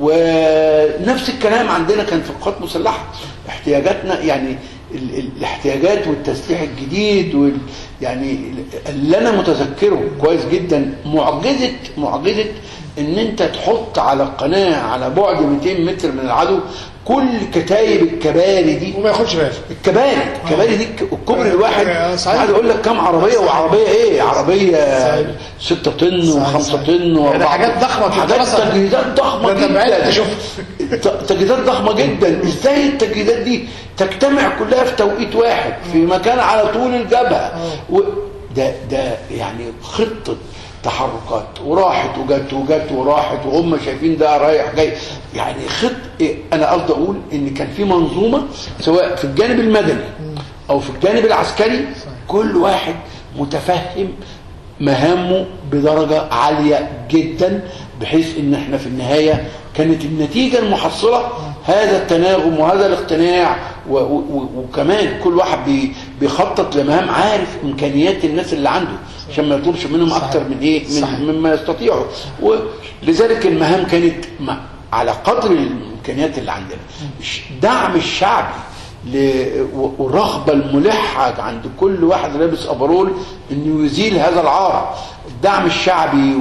ونفس الكلام عندنا كان في القوات المسلحه احتياجاتنا يعني ال- ال- الاحتياجات والتسليح الجديد وال يعني اللي انا متذكره كويس جدا معجزه معجزه ان انت تحط على القناه على بعد 200 متر من العدو كل كتايب الكباري دي وما ياخدش باله الكباري الكباري دي الكوبري الواحد آه، صحيح. قاعد اقول لك كام عربيه وعربيه ايه عربيه صحيح. 6 طن صحيح، و5 صحيح. طن يعني وأربعة حاجات طن. ضخمة في حاجات الدراسة. تجهيزات ضخمه ده أنت بعيد جدا تشوف. ت- تجهيزات ضخمه جدا ازاي التجهيزات دي تجتمع كلها في توقيت واحد في مكان على طول الجبهه و... ده ده يعني خطه تحركات وراحت وجت وجت وراحت وهم شايفين ده رايح جاي يعني خط إيه، انا قصدي اقول ان كان في منظومه سواء في الجانب المدني او في الجانب العسكري كل واحد متفهم مهامه بدرجة عالية جدا بحيث ان احنا في النهاية كانت النتيجة المحصلة هذا التناغم وهذا الاقتناع و و و وكمان كل واحد بي بيخطط لمهام عارف امكانيات الناس اللي عنده عشان ما يطلبش منهم صحيح. اكتر من ايه صحيح. من مما يستطيعوا ولذلك المهام كانت م- على قدر الامكانيات اللي عندنا دعم الشعبي ل- و- والرغبة الملحة عند كل واحد لابس أبرول انه يزيل هذا العار الدعم الشعبي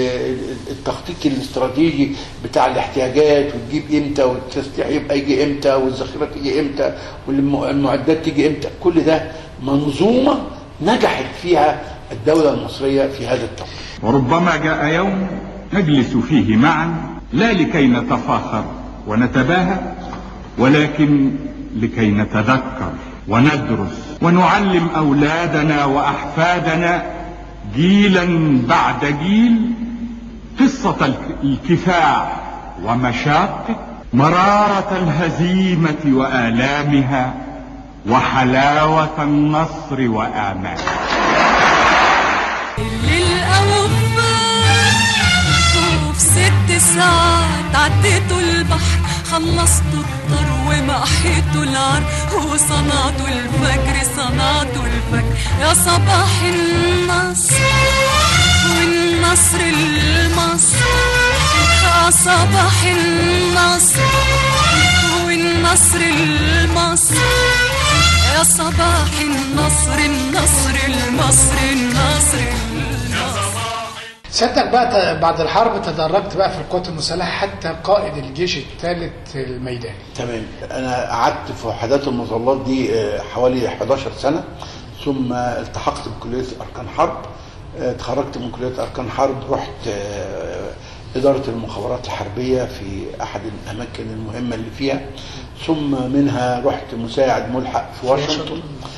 والتخطيط الاستراتيجي بتاع الاحتياجات وتجيب امتى والتسليح يبقى يجي امتى والذخيره تيجي امتى والمعدات تيجي امتى كل ده منظومه نجحت فيها الدوله المصريه في هذا التوقيت وربما جاء يوم نجلس فيه معا لا لكي نتفاخر ونتباهى ولكن لكي نتذكر وندرس ونعلم اولادنا واحفادنا جيلا بعد جيل قصه الك- الكفاح ومشاقه مراره الهزيمه والامها وحلاوه النصر واماله للأوفاء وفي ست ساعات عديتوا البحر خلصتوا الطر ومحيتوا العر وصنعتوا الفجر صنعتوا الفجر يا صباح النصر والنصر المصر يا صباح النصر والنصر المصر يا صباح النصر النصر المصر النصر المصر سيادتك بقى ت- بعد الحرب تدرجت بقى في القوات المسلحه حتى قائد الجيش الثالث الميداني تمام انا قعدت في وحدات المظلات دي آه، حوالي 11 سنه ثم التحقت بكليه اركان حرب آه، اتخرجت من كليه اركان حرب رحت آه، اداره المخابرات الحربيه في احد الاماكن المهمه اللي فيها ثم منها رحت مساعد ملحق في واشنطن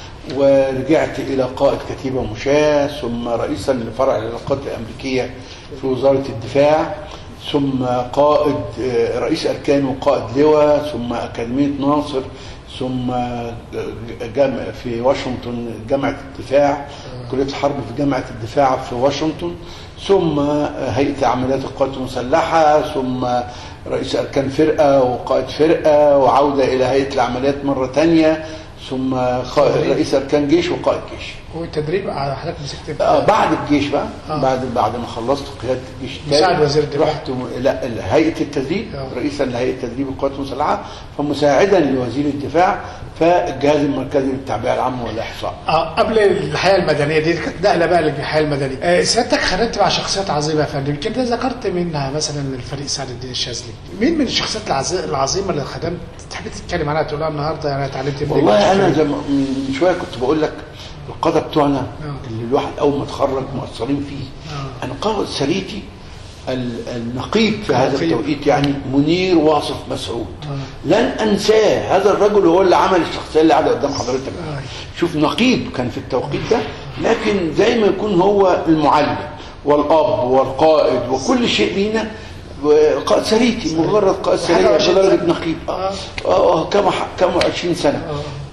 ورجعت الى قائد كتيبه مشاة ثم رئيسا لفرع العلاقات الامريكيه في وزاره الدفاع ثم قائد آه، رئيس اركان وقائد لواء ثم اكاديميه ناصر ثم آه، جامع في واشنطن جامعه الدفاع كليه الحرب في جامعه الدفاع في واشنطن ثم آه، هيئه عمليات القوات المسلحه ثم رئيس اركان فرقه وقائد فرقه وعوده الى هيئه العمليات مره ثانيه ثم قائد رئيس اركان جيش وقائد جيش والتدريب على حضرتك مسكت آه بعد الجيش بقى آه. آه. بعد بعد ما خلصت قياده الجيش التاني، مساعد وزير الدفاع. رحت م... لا ال- هيئه التدريب آه. رئيسا لهيئه تدريب القوات المسلحه فمساعدا لوزير الدفاع فالجهاز المركزي للتعبئه العامه والاحصاء اه قبل الحياه المدنيه دي كانت نقله بقى للحياه المدنيه آه سيادتك خدمت مع شخصيات عظيمه يا فندم كده ذكرت منها مثلا الفريق سعد الدين الشاذلي مين من الشخصيات العظ- العظيمه اللي خدمت تحب تتكلم عنها تقولها النهارده انا اتعلمت منك والله انا كتير. زي ما من شويه كنت بقول لك القاده بتوعنا آه. اللي الواحد اول ما اتخرج مؤثرين فيه آه. انا قائد سريتي ال- النقيب في هذا النقيب. التوقيت يعني منير واصف مسعود آه. لن انساه هذا الرجل هو اللي عمل الشخصيه اللي قاعده قدام حضرتك آه. شوف نقيب كان في التوقيت ده لكن زي ما يكون هو المعلم والاب والقائد وكل شيء لينا قائد سريتي مجرد قائد حاجة سريع وعشرين بدرجه سنة. نقيب اه آه. اه كم كم 20 سنه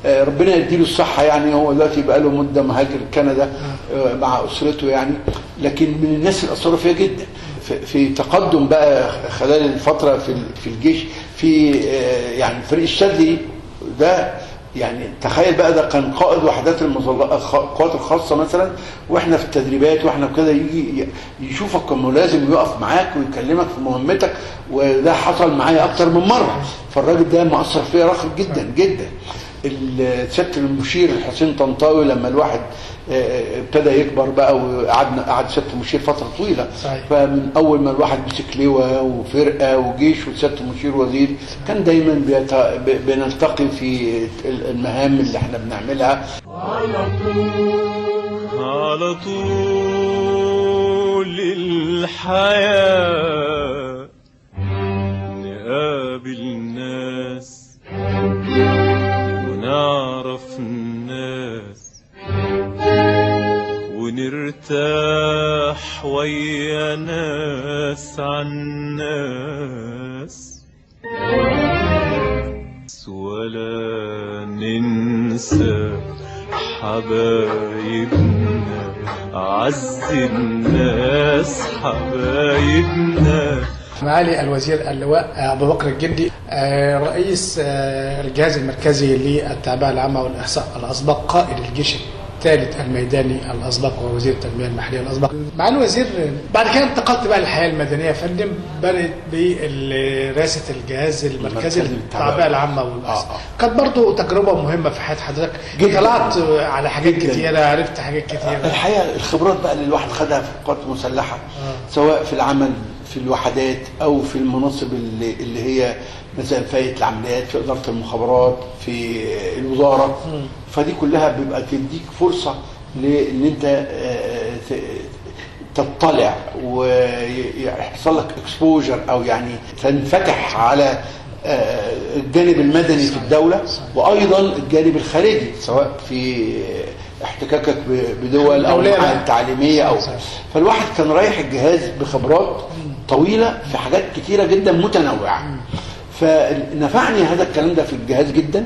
آه، ربنا يديله الصحه يعني هو دلوقتي بقى له مده مهاجر كندا آه، مع اسرته يعني لكن من الناس اللي اثروا فيها جدا في- في تقدم بقى خلال الفتره في ال- في الجيش في آه، يعني فريق الشاذلي ده يعني تخيل بقى ده كان قائد وحدات المظلات القوات الخاصه مثلا واحنا في التدريبات واحنا كده يجي ي- يشوفك انه لازم يقف معاك ويكلمك في مهمتك وده حصل معايا اكتر من مره فالراجل ده مؤثر فيا راخر جدا جدا ال- سياده المشير الحسين طنطاوي لما الواحد آه، آه، ابتدى يكبر بقى وقعدنا قعد سياده المشير فتره طويله صحيح. فمن اول ما الواحد مسك لواء وفرقه وجيش وسياده المشير وزير كان دايما بيت... ب- بنلتقي في المهام اللي احنا بنعملها على طول الحياة نقابل ناس ونعرف الناس ونرتاح ويا ناس عن ناس ولا ننسى حبايبنا أعز الناس حبايبنا معالي الوزير اللواء ابو بكر الجندي آه، رئيس آه، الجهاز المركزي للتعبئه العامه والاحصاء الاسبق قائد الجيش الثالث الميداني الاسبق ووزير التنميه المحليه الاسبق. معالي الوزير آه، بعد كده انتقلت بقى للحياه المدنيه يا فندم بدات برئاسه الجهاز المركزي المركزي للتعبئه للتعبئة. العامه والاحصاء. آه، آه. كانت برضه تجربه مهمه في حياه حضرتك جداً. طلعت آه، على حاجات جداً. كتيره عرفت حاجات كتيره الحقيقه الخبرات بقى اللي الواحد خدها في القوات المسلحه سواء في العمل في الوحدات او في المناصب اللي, اللي هي مثلا في هيئه العمليات في اداره المخابرات في الوزاره فدي كلها بيبقى تديك فرصه لان انت آه، ت- تطلع ويحصل لك اكسبوجر او يعني تنفتح على آه، الجانب المدني في الدولة وأيضا الجانب الخارجي سواء في احتكاكك ب- بدول أو دولية بقى. معاهد تعليمية أو صحيح. فالواحد كان رايح الجهاز بخبرات طويلة في حاجات كتيرة جدا متنوعة فنفعني هذا الكلام ده في الجهاز جدا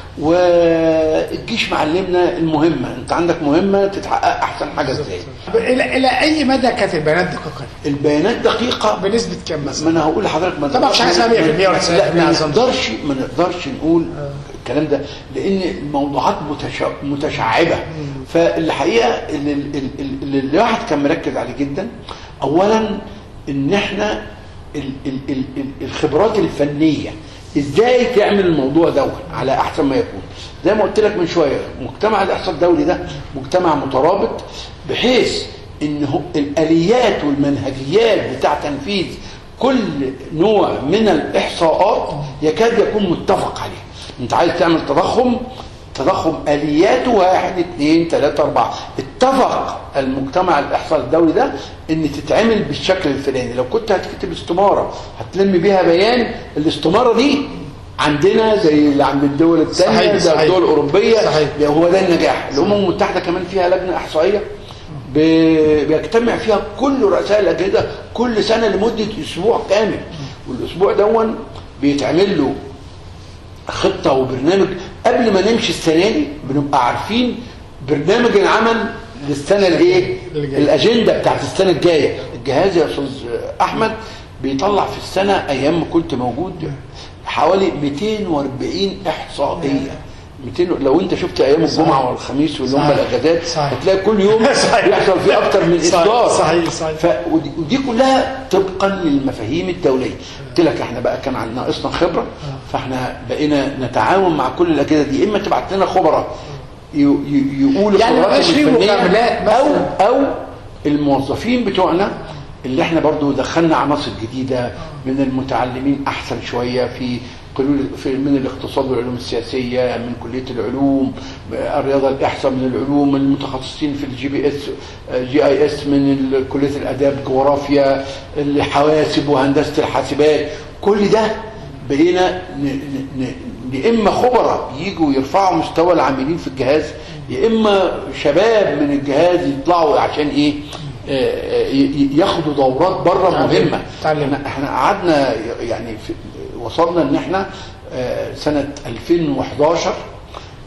والجيش معلمنا المهمة انت عندك مهمة تتحقق احسن حاجة ازاي الى الى اي مدى كانت البيانات دقيقه؟ البيانات دقيقة بنسبه كام مثلا؟ ما انا هقول لحضرتك ما طبعا مش حاجة اسمها 100% ولا 90% لا ما أظن. نقدرش ما نقدرش نقول الكلام ده لان الموضوعات متشع... متشعبه فالحقيقه اللي, اللي, اللي الواحد كان مركز عليه جدا اولا ان احنا ال... ال... ال... ال- الخبرات الفنيه ازاي تعمل الموضوع ده على احسن ما يكون زي ما قلت لك من شويه مجتمع الاحصاء الدولي ده مجتمع مترابط بحيث ان هو الاليات والمنهجيات بتاع تنفيذ كل نوع من الاحصاءات يكاد يكون متفق عليه انت عايز تعمل تضخم تضخم الياته واحد اثنين ثلاثة اربعة اتفق المجتمع الاحصاء الدولي ده ان تتعمل بالشكل الفلاني لو كنت هتكتب استمارة هتلم بيها بيان الاستمارة دي عندنا زي اللي عند الدول الثانية صحيح، زي صحيح. الدول الأوروبية صحيح. هو ده النجاح الأمم المتحدة كمان فيها لجنة إحصائية ب- بيجتمع فيها كل رؤساء الأجهزة كل سنة لمدة أسبوع كامل والأسبوع دون بيتعمل له خطة وبرنامج قبل ما نمشي السنة دي بنبقى عارفين برنامج العمل للسنة الايه اللي جاية. الأجندة بتاعت السنة الجاية الجهاز يا أستاذ أحمد بيطلع في السنة أيام ما كنت موجود حوالي 240 إحصائية 200 لو انت شفت ايام الجمعه والخميس واللي هم صحيح. الاجازات صحيح. هتلاقي كل يوم صحيح. بيحصل فيه اكتر من صحيح. اصدار صحيح. صحيح. ف... ودي, ودي كلها طبقا للمفاهيم الدوليه قلت لك احنا بقى كان عندنا ناقصنا خبره فاحنا بقينا نتعاون مع كل الاجهزه دي اما تبعت لنا خبراء ي... ي... يقولوا يعني خبراتهم مبقاش فيه الفنية، مجاملات او مثلاً. او الموظفين بتوعنا اللي احنا برضو دخلنا عناصر جديده من المتعلمين احسن شويه في قلول في من الاقتصاد والعلوم السياسيه من كليه العلوم الرياضه الاحصاء من العلوم المتخصصين في الجي بي اس جي اي اس من ال- كليه الاداب جغرافيا الحواسب وهندسه الحاسبات كل ده بقينا ن- ن- ن- يا اما خبراء يجوا يرفعوا مستوى العاملين في الجهاز يا اما شباب من الجهاز يطلعوا عشان ايه آه، آه، ي- ي- ياخدوا دورات بره تعليم. مهمه تعليم. احنا احنا قعدنا يعني في وصلنا ان احنا آه، سنه 2011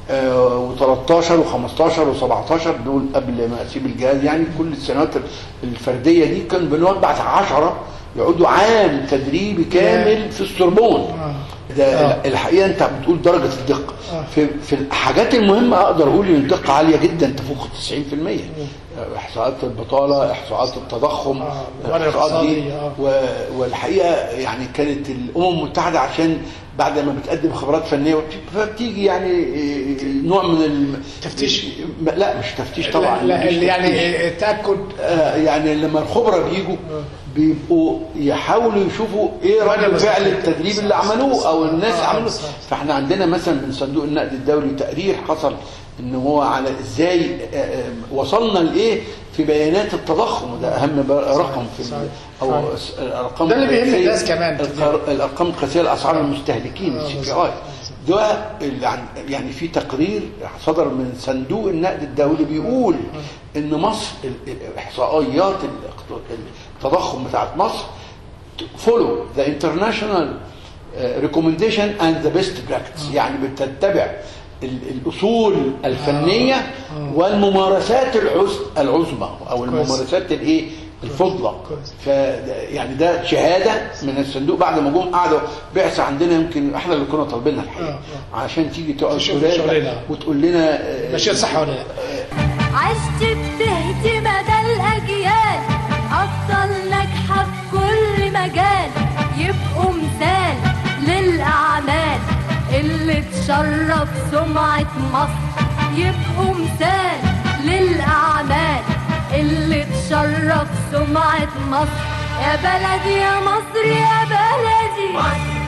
و13 و15 و17 دول قبل ما اسيب الجهاز يعني كل السنوات الفرديه دي كان بنبعت 10 يقعدوا عام تدريبي كامل في السوربون ده الحقيقه انت بتقول درجه الدقه في في الحاجات المهمه اقدر اقول ان الدقه عاليه جدا تفوق 90% احصاءات البطاله احصاءات التضخم الاحصاءات دي الاقتصادي، آه. و- والحقيقه يعني كانت الامم المتحده عشان بعد ما بتقدم خبرات فنيه وبت- فبتيجي يعني إيه، نوع من الم... تفتيش؟ لا مش تفتيش طبعا لا, لا مفيش اللي تفتيش. يعني تاكد آه، يعني لما الخبراء بيجوا بيبقوا يحاولوا يشوفوا ايه وأنا رد بس- فعل التدريب اللي عملوه او الناس آه، عملوه صح. فاحنا عندنا مثلا من صندوق النقد الدولي تقرير حصل ان هو على ازاي آه، آه، وصلنا لايه في بيانات التضخم وده اهم بقى رقم في ال- صحيح. او صحيح. س- الارقام ده اللي بيهم القياسية- الناس كمان. القر- الارقام القياسيه لاسعار المستهلكين آه، السي بي بالظبط. اي ده اللي عن- يعني في تقرير صدر من صندوق النقد الدولي بيقول ان مصر ال- ال- احصائيات الاقت- التضخم بتاعت مصر فولو ذا انترناشونال ريكومنديشن اند ذا بيست براكتس يعني بتتبع ال- الاصول الفنيه والممارسات العز- العظمى او الممارسات الايه الفضلى كويس. ف يعني ده شهاده من الصندوق بعد ما جم قعدوا بعثه عندنا يمكن احنا اللي كنا طالبينها الحقيقه آه، عشان تيجي تقعد تشوف تقول لنا- شغلنا. وتقول لنا آه، ماشيين صح ولا لا عشت بتهدي مدى الأجيال أفضل ناجحة في كل مجال يبقوا مثال للأعمال اللي تشرف سمعة مصر يبقوا مثال للأعمال اللي تشرف سمعة مصر يا بلدي يا مصر يا بلدي مصر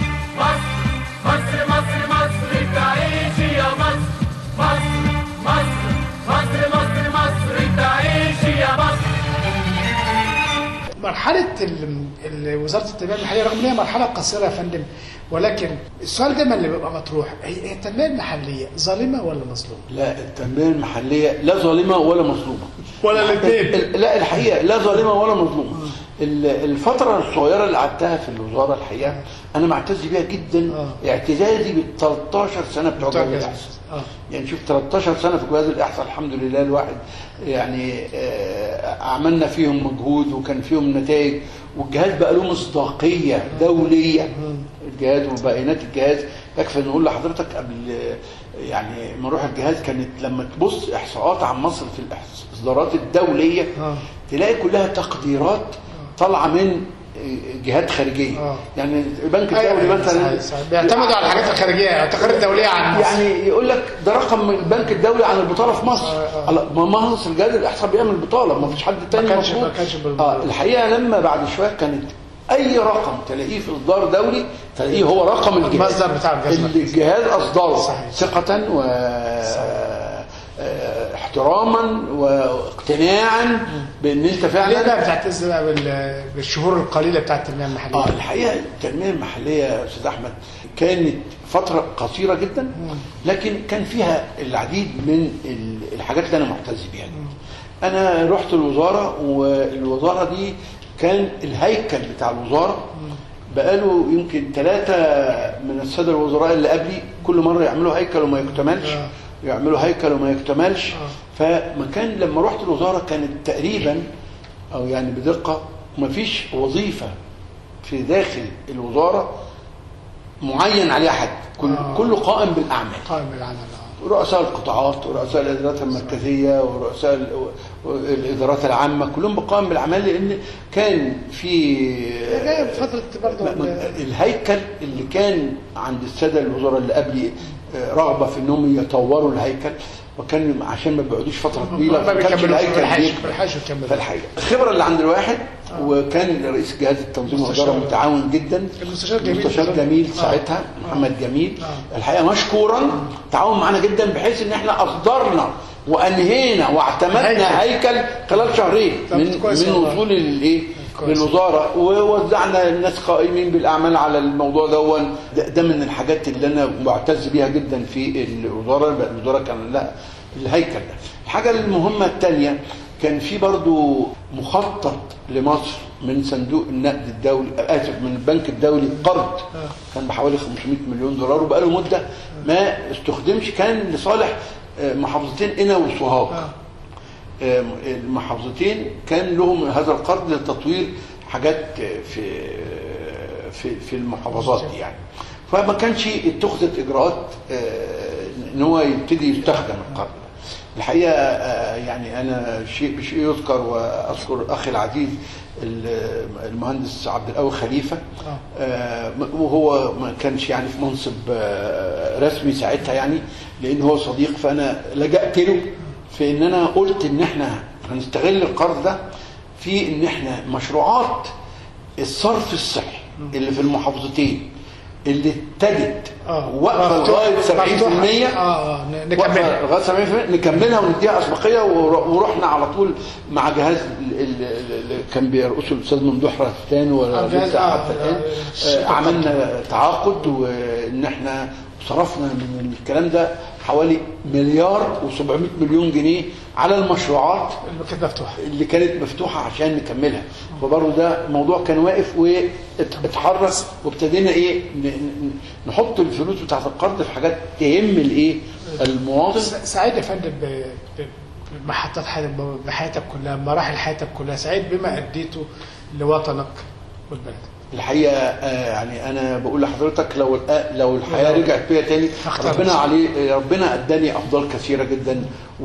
مصر مصر مصر تعيشي يا مصر مصر مصر مصر مصر مصر تعيشي يا مصر مرحلة ال- ال- وزارة التنمية المحلية رغم ان هي مرحلة قصيرة يا فندم ولكن السؤال دايما اللي بيبقى مطروح هي هي التنمية المحلية ظالمة ولا مظلومة؟ لا التنميه المحليه لا ظالمه ولا مظلومه ولا الاثنين. ال- لا الحقيقه لا ظالمه ولا مظلومه ال- الفتره الصغيره اللي قعدتها في الوزاره الحقيقه انا معتز بيها جدا آه. اعتزازي بال 13 سنه بتوع بتوع جهاز الجهاز. الاحصاء آه. يعني شوف 13 سنه في جهاز الاحصاء الحمد لله الواحد يعني آه، عملنا فيهم مجهود وكان فيهم نتائج والجهاز بقى له مصداقيه دوليه الجهاز وبيانات الجهاز يكفي نقول لحضرتك قبل يعني ما اروح الجهاز كانت لما تبص احصاءات عن مصر في الاصدارات الدوليه آه. تلاقي كلها تقديرات طالعه من جهات خارجيه آه. يعني البنك أيوة، الدولي أيوة، مثلا صحيح، صحيح. بيعتمدوا على الحاجات الخارجية التقارير الدولية عن مصر يعني يقول لك ده رقم من البنك الدولي عن البطاله في مصر آه، آه. الله، ما مصر الجهاز الاحصاء بيعمل بطاله ما فيش حد تاني كانش- مفروض. ما كانش بال- اه الحقيقه لما بعد شويه كانت اي رقم تلاقيه في اصدار دولي تلاقيه هو رقم الجهاز المصدر بتاع الجهاز اللي الجهاز اصدره صحيح. ثقه و آه، احتراما واقتناعا بان انت ليه فعلا بقى بتعتز بقى بال- بالشهور القليلة بتاعت التنمية المحلية؟ اه الحقيقه التنميه المحليه يا استاذ احمد كانت فتره قصيره جدا لكن كان فيها العديد من ال- الحاجات اللي انا معتز بيها انا رحت الوزاره والوزاره دي كان الهيكل بتاع الوزاره بقاله يمكن ثلاثة من السادة الوزراء اللي قبلي كل مرة يعملوا هيكل وما يكتملش آه. يعملوا هيكل وما يكتملش فمكان لما رحت الوزارة كانت تقريبا أو يعني بدقة ما فيش وظيفة في داخل الوزارة معين عليها حد كل آه. كله قائم بالأعمال قائم بالعمل آه. رؤساء القطاعات ورؤساء الادارات المركزيه ورؤساء ال- الادارات العامه كلهم بقائم بالاعمال لان كان في هي جاية بفترة برضه م- م- الهيكل اللي كان عند الساده الوزراء اللي قبلي آه، رغبه في انهم يطوروا الهيكل وكان عشان ما بيقعدوش فتره طويله ما فكانش بيكملوش الهيكل بالحاج بيكبر. بالحاج يكملوا فالحقيقه الخبره اللي عند الواحد وكان رئيس جهاز التنظيم مستشار. والاداره متعاون جدا المستشار جميل. المستشار جميل آه. ساعتها محمد جميل آه. الحقيقه مشكورا تعاون معنا جدا بحيث ان احنا اصدرنا وانهينا واعتمدنا هيكل. هيكل خلال شهرين طب من كويس من والله. وصول الايه كويس. للوزاره ووزعنا الناس قائمين بالاعمال على الموضوع دون ده, ده من الحاجات اللي انا معتز بيها جدا في الوزاره الوزاره كان لها الهيكل ده الحاجه المهمه الثانيه كان في برضو مخطط لمصر من صندوق النقد الدولي اسف من البنك الدولي قرض كان بحوالي 500 مليون دولار وبقاله مده ما استخدمش كان لصالح آه، محافظتين قنا وسوهاج آه، المحافظتين كان لهم هذا القرض لتطوير حاجات آه، في في في المحافظات دي يعني فما كانش اتخذت اجراءات آه، ان هو يبتدي يستخدم القرض ده. الحقيقه آه، يعني انا شيء بشيء يذكر واذكر اخي العزيز ال- المهندس عبد القوي خليفه آه، وهو ما كانش يعني في منصب آه، رسمي ساعتها يعني لان هو صديق فانا لجأت له في ان انا قلت ان احنا هنستغل القرض ده في ان احنا مشروعات الصرف الصحي اللي في المحافظتين اللي ابتدت واقفه لغايه 70% اه اه ن- واقفة نكملها لغايه 70% نكملها ونديها اسبقيه ور- ورحنا على طول مع جهاز ال- ال- ال- اللي كان بيرقصه الاستاذ ممدوح رهتان آه، جهاز- ولسه آه، حتى الان آه، آه، عملنا تعاقد وان احنا صرفنا من الكلام ده حوالي مليار و700 مليون جنيه على المشروعات اللي كانت مفتوحه اللي كانت مفتوحه عشان نكملها فبرضه ده موضوع كان واقف واتحرك وابتدينا ايه ن- ن- نحط الفلوس بتاعت القرض في حاجات تهم الايه المواطن س- سعيد يا فندم ب- ب- بمحطات حياتك بحياتك كلها مراحل حياتك كلها سعيد بما اديته لوطنك والبلد الحقيقه آه، يعني انا بقول لحضرتك لو الآ- لو الحياه لو- رجعت بيا تاني هختار ربنا نفسي. عليه ربنا اداني افضال كثيره جدا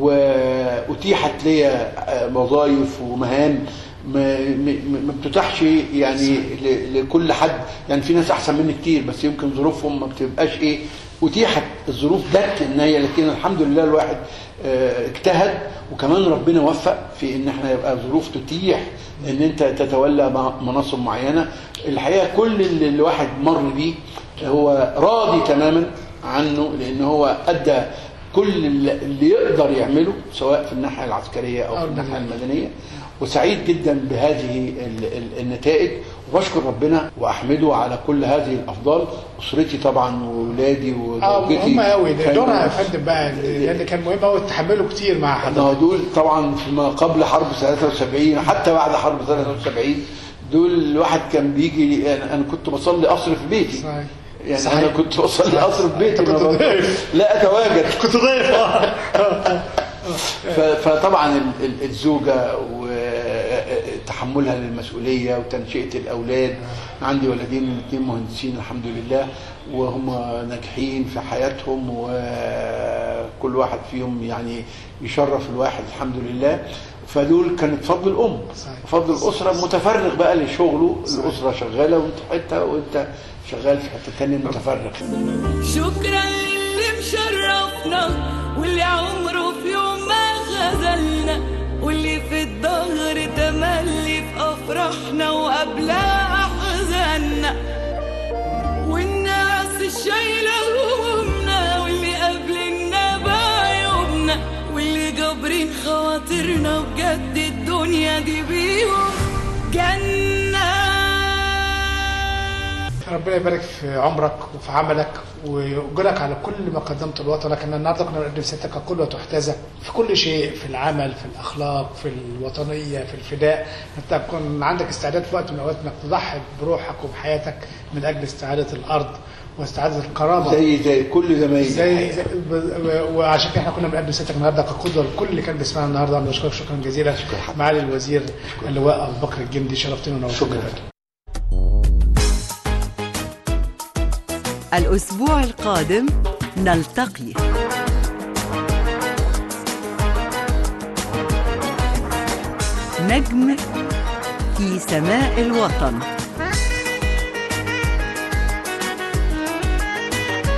واتيحت لي آه، وظائف ومهام ما ما- ما بتتاحش يعني ل- لكل حد يعني في ناس احسن مني كتير بس يمكن ظروفهم ما بتبقاش ايه اتيحت الظروف جت ان هي لكن الحمد لله الواحد آه، اجتهد وكمان ربنا وفق في ان احنا يبقى ظروف تتيح ان انت تتولى م- مناصب معينه الحقيقه كل اللي الواحد مر بيه هو راضي تماما عنه لان هو ادى كل اللي اللي يقدر يعمله سواء في الناحيه العسكريه او في الناحيه المدنيه وسعيد جدا بهذه ال- ال- النتائج وبشكر ربنا واحمده على كل هذه الافضال اسرتي طبعا واولادي اه وزوجتي هم قوي كانوا- دورها يا فندم بقى لان كان مهم قوي تحملوا كتير مع ما حضرتك هو دول طبعا فيما قبل حرب 73 حتى بعد حرب 73 دول الواحد كان بيجي انا أنا كنت بصلي قصر في بيتي صحيح. يعني صحيح. انا كنت بصلي قصر في بيتي أنت كنت ما ب- ضيف. لا اتواجد كنت ضيف ف- فطبعا ال- ال- الزوجه وتحملها للمسؤوليه وتنشئه الاولاد عندي ولدين الاثنين مهندسين الحمد لله وهم ناجحين في حياتهم وكل واحد فيهم يعني يشرف الواحد الحمد لله فدول كانت فضل الام صحيح. فضل الاسره متفرغ بقى لشغله الاسره شغاله وانت في حته وانت شغال في حته ثانيه متفرغ شكرا للي مشرفنا واللي عمره في يوم ما خذلنا واللي في الظهر تملي في افراحنا وقبلها احزاننا والناس الشايله همومنا واللي قابلنا بعيوبنا واللي جابرين خواطرنا بجد الدنيا دي بيهم جنه ربنا يبارك في عمرك وفي عملك ويؤجرك على كل ما قدمته لوطنك ان النهارده كنا بنقدم ستك كقدوه تحتذى في كل شيء في العمل في الاخلاق في الوطنيه في الفداء انت تكون عندك استعداد في وقت من الاوقات انك تضحي بروحك وبحياتك من اجل استعاده الارض واستعاده الكرامه زي زي كل زمايلي زي, الحقيقة. زي ب- وعشان كده احنا كنا بنقدم ستك النهارده كقدوه لكل اللي كان بيسمعنا النهارده انا بشكرك شكرا جزيلا معالي الوزير اللواء ابو بكر الجندي شرفتنا ونورتنا شكرا. يا فندم. الأسبوع القادم نلتقي نجم في سماء الوطن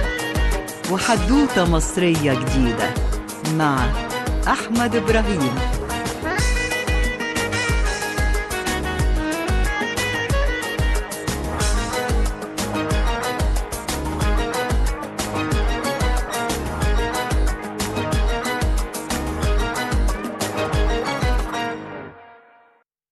وحدوتة مصرية جديدة مع أحمد إبراهيم